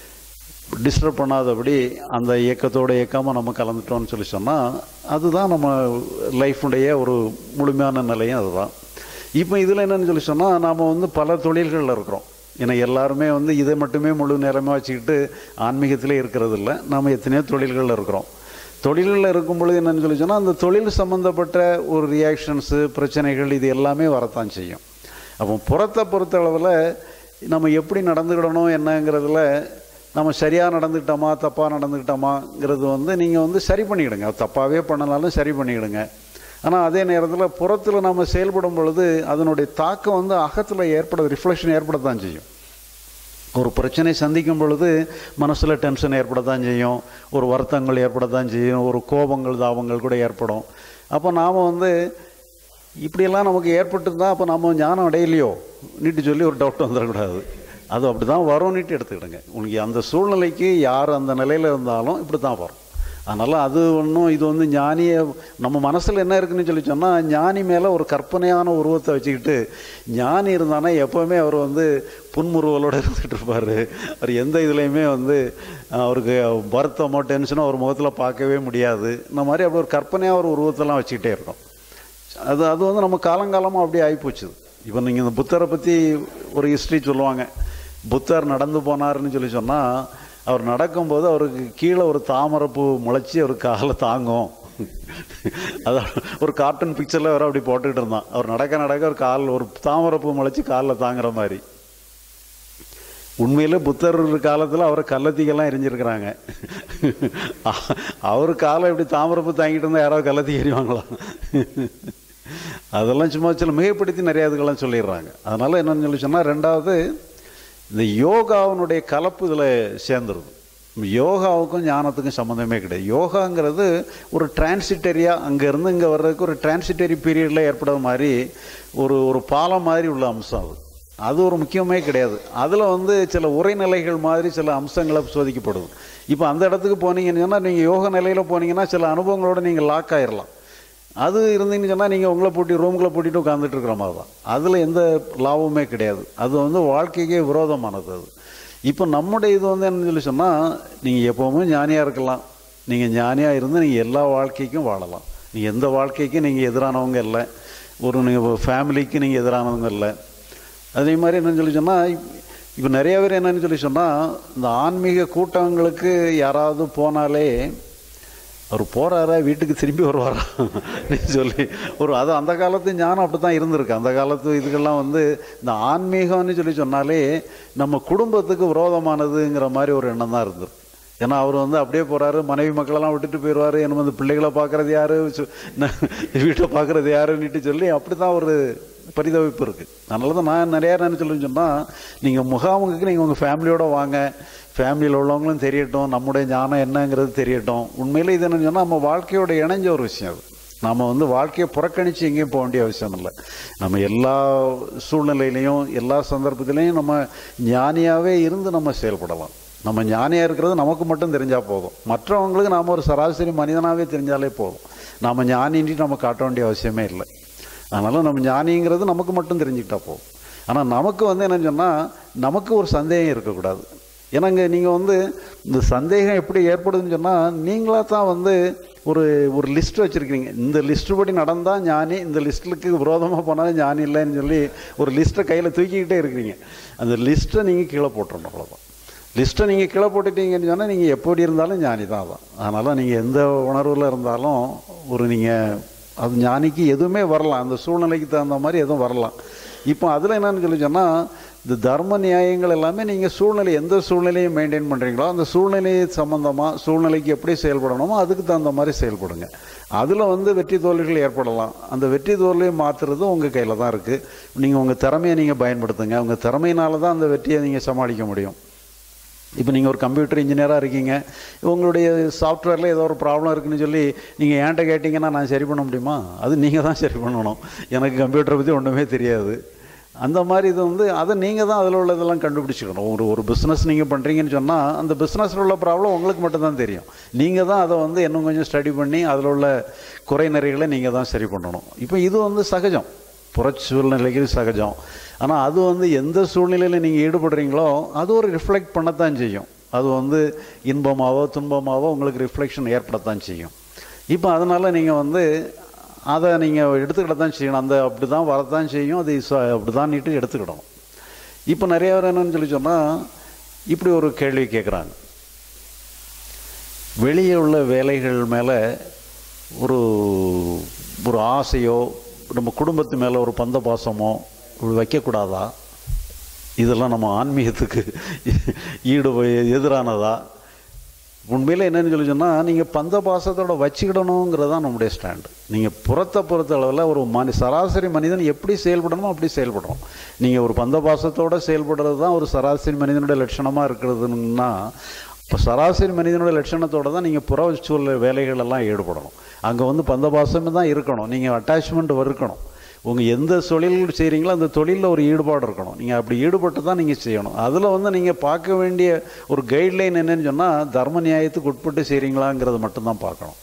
டிஸ்டர்ப் பண்ணாதபடி அந்த இயக்கத்தோட இயக்கமாக நம்ம கலந்துட்டோம்னு சொல்லி சொன்னால் அதுதான் நம்ம லைஃபுடைய ஒரு முழுமையான நிலையும் அதுதான் இப்போ இதில் என்னன்னு சொல்லி சொன்னால் நாம் வந்து பல தொழில்களில் இருக்கிறோம் ஏன்னா எல்லாருமே வந்து இதை மட்டுமே முழு நேரமாக வச்சுக்கிட்டு ஆன்மீகத்திலே இருக்கிறது இல்லை நாம் எத்தனையோ தொழில்களில் இருக்கிறோம் தொழில்களில் இருக்கும் பொழுது என்னன்னு சொல்லி சொன்னால் அந்த தொழில் சம்மந்தப்பட்ட ஒரு ரியாக்ஷன்ஸு பிரச்சனைகள் இது எல்லாமே வரத்தான் செய்யும் அப்போ புறத்தை பொறுத்த அளவில் நம்ம எப்படி நடந்துக்கிடணும் என்னங்கிறதுல நம்ம சரியாக நடந்துக்கிட்டோமா தப்பாக நடந்துக்கிட்டோமாங்கிறது வந்து நீங்கள் வந்து சரி பண்ணிக்கிடுங்க தப்பாகவே பண்ணனாலும் சரி பண்ணிக்கிடுங்க ஆனால் அதே நேரத்தில் புறத்தில் நம்ம செயல்படும் பொழுது அதனுடைய தாக்கம் வந்து அகத்தில் ஏற்பட ரிஃப்ளெக்ஷன் ஏற்படத்தான் செய்யும் ஒரு பிரச்சனை சந்திக்கும் பொழுது மனசில் டென்ஷன் ஏற்படத்தான் செய்யும் ஒரு வருத்தங்கள் ஏற்படத்தான் செய்யும் ஒரு கோபங்கள் தாபங்கள் கூட ஏற்படும் அப்போ நாம் வந்து இப்படியெல்லாம் நமக்கு ஏற்பட்டுருந்தா அப்போ நம்ம ஞானம் அடையலையோ நீட்டு சொல்லி ஒரு டவுட் வந்துடக்கூடாது அது அப்படி தான் வரும்னுட்டு எடுத்துக்கிடுங்க உங்களுக்கு அந்த சூழ்நிலைக்கு யார் அந்த நிலையில் இருந்தாலும் இப்படி தான் வரும் அதனால் அது ஒன்றும் இது வந்து ஞானிய நம்ம மனசில் என்ன இருக்குன்னு சொல்லி சொன்னால் ஞானி மேலே ஒரு கற்பனையான உருவத்தை வச்சுக்கிட்டு ஞானி இருந்தானா எப்போவுமே அவர் வந்து புன்முறுவலோடு இருந்துகிட்டு இருப்பார் அவர் எந்த இதுலேயுமே வந்து அவருக்கு வருத்தமோ டென்ஷனோ அவர் முகத்தில் பார்க்கவே முடியாது இந்த மாதிரி அப்படி ஒரு கற்பனையாக ஒரு உருவத்தெல்லாம் வச்சுக்கிட்டே இருக்கும் அது அது வந்து நம்ம காலங்காலமாக அப்படியே ஆகிப்போச்சு இப்போ நீங்கள் இந்த புத்தரை பற்றி ஒரு ஹிஸ்ட்ரி சொல்லுவாங்க புத்தர் நடந்து போனாருன்னு சொல்லி சொன்னால் அவர் நடக்கும்போது அவருக்கு கீழே ஒரு தாமரைப்பூ முளைச்சி அவர் காலை தாங்கும் அதான் ஒரு கார்ட்டூன் பிக்சரில் அவர் அப்படி போட்டுக்கிட்டு இருந்தான் அவர் நடக்க நடக்க ஒரு கால் ஒரு தாமரைப்பூ முளைச்சி காலில் தாங்குற மாதிரி உண்மையிலே புத்தர் காலத்தில் அவரை கள்ளத்திக்கெல்லாம் எரிஞ்சிருக்கிறாங்க அவர் காலை இப்படி தாமரப்பு தாங்கிட்டு இருந்தால் யாராவது கள்ளத்தி எறிவாங்களா அதெல்லாம் சும்மா சில மிகைப்படுத்தி நிறைய இதுக்கெல்லாம் சொல்லிடுறாங்க அதனால் என்னன்னு சொல்லி சொன்னால் ரெண்டாவது இந்த யோகாவினுடைய கலப்பு இதில் சேர்ந்துருது யோகாவுக்கும் ஞானத்துக்கும் சம்மந்தமே கிடையாது யோகாங்கிறது ஒரு டிரான்சிட்டரியாக அங்கேருந்து இங்கே வர்றதுக்கு ஒரு டிரான்சிட்டரி பீரியடில் ஏற்படுற மாதிரி ஒரு ஒரு பாலம் மாதிரி உள்ள அம்சம் அது அது ஒரு முக்கியமே கிடையாது அதில் வந்து சில உரைநிலைகள் மாதிரி சில அம்சங்களை சோதிக்கப்படுது இப்போ அந்த இடத்துக்கு போனீங்கன்னு சொன்னால் நீங்கள் யோக நிலையில் போனீங்கன்னா சில அனுபவங்களோட நீங்கள் லாக் ஆயிடலாம் அது இருந்தீங்கன்னு சொன்னால் நீங்கள் உங்களை பூட்டி ரூம்குள்ளே பூட்டிட்டு உட்காந்துட்டு இருக்கிற மாதிரி தான் அதில் எந்த லாபமே கிடையாது அது வந்து வாழ்க்கைக்கே விரோதமானது அது இப்போ நம்முடைய இது வந்து என்னன்னு சொல்லி சொன்னால் நீங்கள் எப்போவுமே ஞானியாக இருக்கலாம் நீங்கள் ஞானியாக இருந்து நீங்கள் எல்லா வாழ்க்கைக்கும் வாழலாம் நீங்கள் எந்த வாழ்க்கைக்கும் நீங்கள் எதிரானவங்க இல்லை ஒரு நீங்கள் ஃபேமிலிக்கு நீங்கள் எதிரானவங்க இல்லை அதே மாதிரி என்னன்னு சொல்லி சொன்னால் இப்போ நிறைய பேர் என்னன்னு சொல்லி சொன்னால் இந்த ஆன்மீக கூட்டங்களுக்கு யாராவது போனாலே அவர் போகிறாரா வீட்டுக்கு திரும்பி வருவாரா சொல்லி ஒரு அது அந்த காலத்து ஞானம் அப்படி தான் இருந்திருக்கு அந்த காலத்து இதுக்கெல்லாம் வந்து இந்த ஆன்மீகம்னு சொல்லி சொன்னாலே நம்ம குடும்பத்துக்கு விரோதமானதுங்கிற மாதிரி ஒரு எண்ணம் தான் இருந்திருக்கு ஏன்னா அவர் வந்து அப்படியே போகிறாரு மனைவி மக்களெல்லாம் விட்டுட்டு போயிடுவார் என்ன வந்து பிள்ளைகளை பார்க்குறது யார் வீட்டை பார்க்குறது யாருன்னுட்டு சொல்லி அப்படி தான் ஒரு பரிதவிப்பு இருக்குது அதனால தான் நான் நிறையா என்ன சொல்லுன்னு சொன்னால் நீங்கள் முகாமுக்கு நீங்கள் உங்கள் ஃபேமிலியோடு வாங்க ஃபேமிலியில் உள்ளவங்களும் தெரியட்டும் நம்முடைய ஞானம் என்னங்கிறது தெரியட்டும் உண்மையிலே இது என்னன்னு சொன்னால் நம்ம வாழ்க்கையோட இணைஞ்ச ஒரு விஷயம் அது நாம் வந்து வாழ்க்கையை புறக்கணித்து எங்கேயும் போக வேண்டிய அவசியம் இல்லை நம்ம எல்லா சூழ்நிலையிலையும் எல்லா சந்தர்ப்பத்திலையும் நம்ம ஞானியாகவே இருந்து நம்ம செயல்படலாம் நம்ம ஞானியாக இருக்கிறது நமக்கு மட்டும் தெரிஞ்சால் போதும் மற்றவங்களுக்கு நாம் ஒரு சராசரி மனிதனாகவே தெரிஞ்சாலே போதும் நாம் ஞானின்ட்டு நம்ம காட்ட வேண்டிய அவசியமே இல்லை அதனால் நம்ம ஞானிங்கிறது நமக்கு மட்டும் தெரிஞ்சுக்கிட்டா போதும் ஆனால் நமக்கு வந்து என்னன்னு சொன்னால் நமக்கு ஒரு சந்தேகம் இருக்கக்கூடாது ஏன்னாங்க நீங்கள் வந்து இந்த சந்தேகம் எப்படி ஏற்படுதுன்னு சொன்னால் நீங்களாக தான் வந்து ஒரு ஒரு லிஸ்ட் வச்சுருக்கீங்க இந்த லிஸ்ட்டு படி நடந்தால் ஞானி இந்த லிஸ்ட்டுக்கு விரோதமாக போனாலும் ஞானி இல்லைன்னு சொல்லி ஒரு லிஸ்ட்டை கையில் தூக்கிக்கிட்டே இருக்கிறீங்க அந்த லிஸ்ட்டை நீங்கள் கீழே போட்டுறணும் அவ்வளோதான் லிஸ்ட்டை நீங்கள் கீழே போட்டுட்டீங்கன்னு சொன்னால் நீங்கள் எப்படி இருந்தாலும் ஞானி தான் தான் அதனால் நீங்கள் எந்த உணர்வில் இருந்தாலும் ஒரு நீங்கள் அது ஞானிக்கு எதுவுமே வரலாம் அந்த சூழ்நிலைக்கு தகுந்த மாதிரி எதுவும் வரலாம் இப்போ அதில் என்னன்னு சொல்லி சொன்னால் இந்த தர்ம நியாயங்கள் எல்லாமே நீங்கள் சூழ்நிலை எந்த சூழ்நிலையும் மெயின்டைன் பண்ணுறீங்களோ அந்த சூழ்நிலை சம்மந்தமாக சூழ்நிலைக்கு எப்படி செயல்படணுமோ அதுக்கு தகுந்த மாதிரி செயல்படுங்க அதில் வந்து வெற்றி தோல்விகள் ஏற்படலாம் அந்த வெற்றி தோல்வியை மாற்றுறது உங்கள் கையில் தான் இருக்குது நீங்கள் உங்கள் திறமையை நீங்கள் பயன்படுத்துங்க உங்கள் திறமையினால தான் அந்த வெற்றியை நீங்கள் சமாளிக்க முடியும் இப்போ நீங்கள் ஒரு கம்ப்யூட்டர் இன்ஜினியராக இருக்கீங்க உங்களுடைய சாஃப்ட்வேரில் ஏதோ ஒரு ப்ராப்ளம் இருக்குன்னு சொல்லி நீங்கள் ஏன்ட்ட கேட்டிங்கன்னா நான் சரி பண்ண முடியுமா அது நீங்கள் தான் சரி பண்ணணும் எனக்கு கம்ப்யூட்டரை பற்றி ஒன்றுமே தெரியாது அந்த மாதிரி இது வந்து அதை நீங்கள் தான் அதில் உள்ளதெல்லாம் கண்டுபிடிச்சிக்கணும் ஒரு ஒரு பிஸ்னஸ் நீங்கள் பண்ணுறீங்கன்னு சொன்னால் அந்த பிஸ்னஸில் உள்ள ப்ராப்ளம் உங்களுக்கு மட்டும்தான் தெரியும் நீங்கள் தான் அதை வந்து இன்னும் கொஞ்சம் ஸ்டடி பண்ணி அதில் உள்ள குறை நிறைகளை நீங்கள் தான் சரி பண்ணணும் இப்போ இது வந்து சகஜம் புற சூழ்நிலைகள் சகஜம் ஆனால் அது வந்து எந்த சூழ்நிலையில் நீங்கள் ஈடுபடுறீங்களோ அது ஒரு ரிஃப்ளெக்ட் பண்ணத்தான் செய்யும் அது வந்து இன்பமாவோ துன்பமாவோ உங்களுக்கு ரிஃப்ளெக்ஷன் ஏற்படத்தான் செய்யும் இப்போ அதனால் நீங்கள் வந்து அதை நீங்கள் எடுத்துக்கிட்ட தான் செய்யணும் அந்த அப்படி தான் வரத்தான் செய்யும் அது அப்படி தான் நீட்டு எடுத்துக்கிடணும் இப்போ நிறைய பேர் என்னன்னு சொல்லி சொன்னால் இப்படி ஒரு கேள்வி கேட்குறாங்க வெளியே உள்ள வேலைகள் மேலே ஒரு ஒரு ஆசையோ நம்ம குடும்பத்து மேலே ஒரு பந்த பாசமோ இப்படி வைக்கக்கூடாதா இதெல்லாம் நம்ம ஆன்மீகத்துக்கு ஈடு எதிரானதா உண்மையில் என்னன்னு சொல்லி சொன்னால் நீங்கள் பந்த பாசத்தோட வச்சுக்கிடணுங்கிறது தான் நம்முடைய ஸ்டாண்டு நீங்கள் புறத்தை பொறுத்த அளவில் ஒரு மனி சராசரி மனிதன் எப்படி செயல்படணுமோ அப்படி செயல்படுறோம் நீங்கள் ஒரு பந்த பாசத்தோடு செயல்படுறது தான் ஒரு சராசரி மனிதனுடைய லட்சணமாக இருக்கிறதுன்னா இப்போ சராசரி மனிதனுடைய லட்சணத்தோடு தான் நீங்கள் புற சூழல் வேலைகள் எல்லாம் ஈடுபடணும் அங்கே வந்து பந்த பாசமே தான் இருக்கணும் நீங்கள் அட்டாச்மெண்ட் இருக்கணும் உங்கள் எந்த தொழில் செய்கிறீங்களோ அந்த தொழிலில் ஒரு ஈடுபாடு இருக்கணும் நீங்கள் அப்படி ஈடுபட்டு தான் நீங்கள் செய்யணும் அதில் வந்து நீங்கள் பார்க்க வேண்டிய ஒரு கைட்லைன் என்னன்னு சொன்னால் தர்ம நியாயத்துக்கு உட்பட்டு செய்கிறீங்களாங்கிறத மட்டும்தான் பார்க்கணும்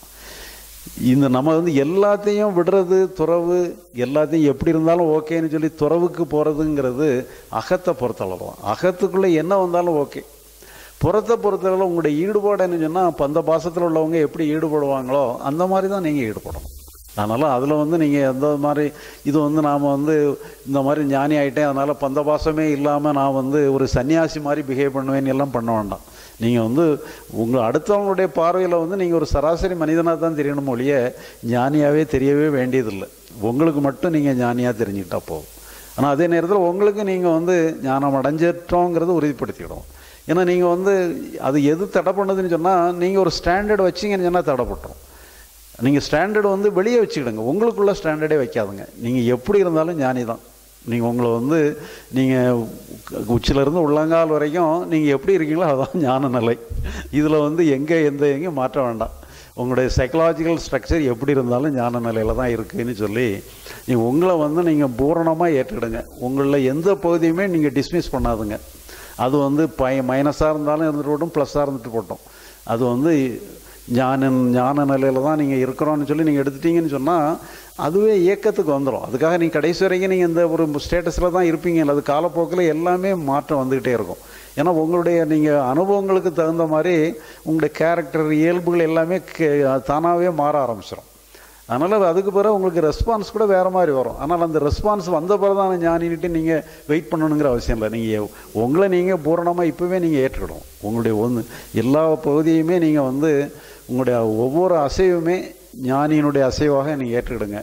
இந்த நம்ம வந்து எல்லாத்தையும் விடுறது துறவு எல்லாத்தையும் எப்படி இருந்தாலும் ஓகேன்னு சொல்லி துறவுக்கு போகிறதுங்கிறது அகத்தை பொறுத்தளவு தான் அகத்துக்குள்ளே என்ன வந்தாலும் ஓகே புறத்தை பொறுத்தளவில் உங்களுடைய ஈடுபாடு என்ன சொன்னால் பந்த பாசத்தில் உள்ளவங்க எப்படி ஈடுபடுவாங்களோ அந்த மாதிரி தான் நீங்கள் ஈடுபடணும் அதனால் அதில் வந்து நீங்கள் எந்த மாதிரி இது வந்து நாம் வந்து இந்த மாதிரி ஞானி ஆகிட்டேன் அதனால் பந்த பாசமே இல்லாமல் நான் வந்து ஒரு சன்னியாசி மாதிரி பிஹேவ் பண்ணுவேன்னு எல்லாம் பண்ண வேண்டாம் நீங்கள் வந்து உங்கள் அடுத்தவங்களுடைய பார்வையில் வந்து நீங்கள் ஒரு சராசரி மனிதனாக தான் தெரியணும் ஒழிய ஞானியாகவே தெரியவே வேண்டியதில்லை உங்களுக்கு மட்டும் நீங்கள் ஞானியாக தெரிஞ்சுக்கிட்டா போதும் ஆனால் அதே நேரத்தில் உங்களுக்கு நீங்கள் வந்து ஞானம் அடைஞ்சிட்டோங்கிறத உறுதிப்படுத்திக்கிடும் ஏன்னா நீங்கள் வந்து அது எது தடை பண்ணுதுன்னு சொன்னால் நீங்கள் ஒரு ஸ்டாண்டர்ட் வச்சிங்கன்னு சொன்னால் தடைப்பட்டுரும் நீங்கள் ஸ்டாண்டர்டு வந்து வெளியே வச்சுக்கிடுங்க உங்களுக்குள்ள ஸ்டாண்டர்டே வைக்காதுங்க நீங்கள் எப்படி இருந்தாலும் ஞானி தான் நீங்கள் உங்களை வந்து நீங்கள் உச்சிலேருந்து உள்ளங்கால் வரைக்கும் நீங்கள் எப்படி இருக்கீங்களோ அதுதான் ஞான நிலை இதில் வந்து எங்கே எந்த எங்கேயும் மாற்ற வேண்டாம் உங்களுடைய சைக்கலாஜிக்கல் ஸ்ட்ரக்சர் எப்படி இருந்தாலும் ஞான நிலையில் தான் இருக்குதுன்னு சொல்லி நீங்கள் உங்களை வந்து நீங்கள் பூரணமாக ஏற்றுக்கிடுங்க உங்களில் எந்த பகுதியுமே நீங்கள் டிஸ்மிஸ் பண்ணாதுங்க அது வந்து பய மைனஸாக இருந்தாலும் இருந்துட்டு போட்டோம் ப்ளஸ்ஸாக இருந்துட்டு போட்டோம் அது வந்து ஞான ஞான நிலையில் தான் நீங்கள் இருக்கிறோன்னு சொல்லி நீங்கள் எடுத்துட்டீங்கன்னு சொன்னால் அதுவே இயக்கத்துக்கு வந்துடும் அதுக்காக நீங்கள் கடைசி வரைக்கும் நீங்கள் இந்த ஒரு ஸ்டேட்டஸில் தான் இருப்பீங்க அது காலப்போக்கில் எல்லாமே மாற்றம் வந்துக்கிட்டே இருக்கும் ஏன்னா உங்களுடைய நீங்கள் அனுபவங்களுக்கு தகுந்த மாதிரி உங்களுடைய கேரக்டர் இயல்புகள் எல்லாமே தானாகவே மாற ஆரம்பிச்சிடும் அதனால் அதுக்கு பிறகு உங்களுக்கு ரெஸ்பான்ஸ் கூட வேறு மாதிரி வரும் ஆனால் அந்த ரெஸ்பான்ஸ் வந்த பிறகு தான் ஞானின்ட்டு நீங்கள் வெயிட் பண்ணணுங்கிற அவசியம் இல்லை நீங்கள் உங்களை நீங்கள் பூரணமாக இப்போவே நீங்கள் ஏற்றுக்கணும் உங்களுடைய ஒன்று எல்லா பகுதியுமே நீங்கள் வந்து உங்களுடைய ஒவ்வொரு அசைவுமே ஞானியினுடைய அசைவாக நீங்கள் ஏற்றுக்கிடுங்க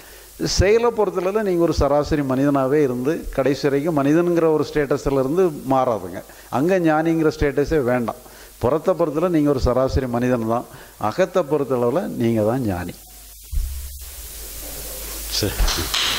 செயலை பொறுத்தளவில் நீங்கள் ஒரு சராசரி மனிதனாகவே இருந்து கடைசி வரைக்கும் மனிதனுங்கிற ஒரு ஸ்டேட்டஸில் இருந்து மாறாதுங்க அங்கே ஞானிங்கிற ஸ்டேட்டஸே வேண்டாம் புறத்தை பொறுத்தளவு நீங்கள் ஒரு சராசரி மனிதன் தான் அகத்தை பொறுத்தளவில் நீங்கள் தான் ஞானி சரி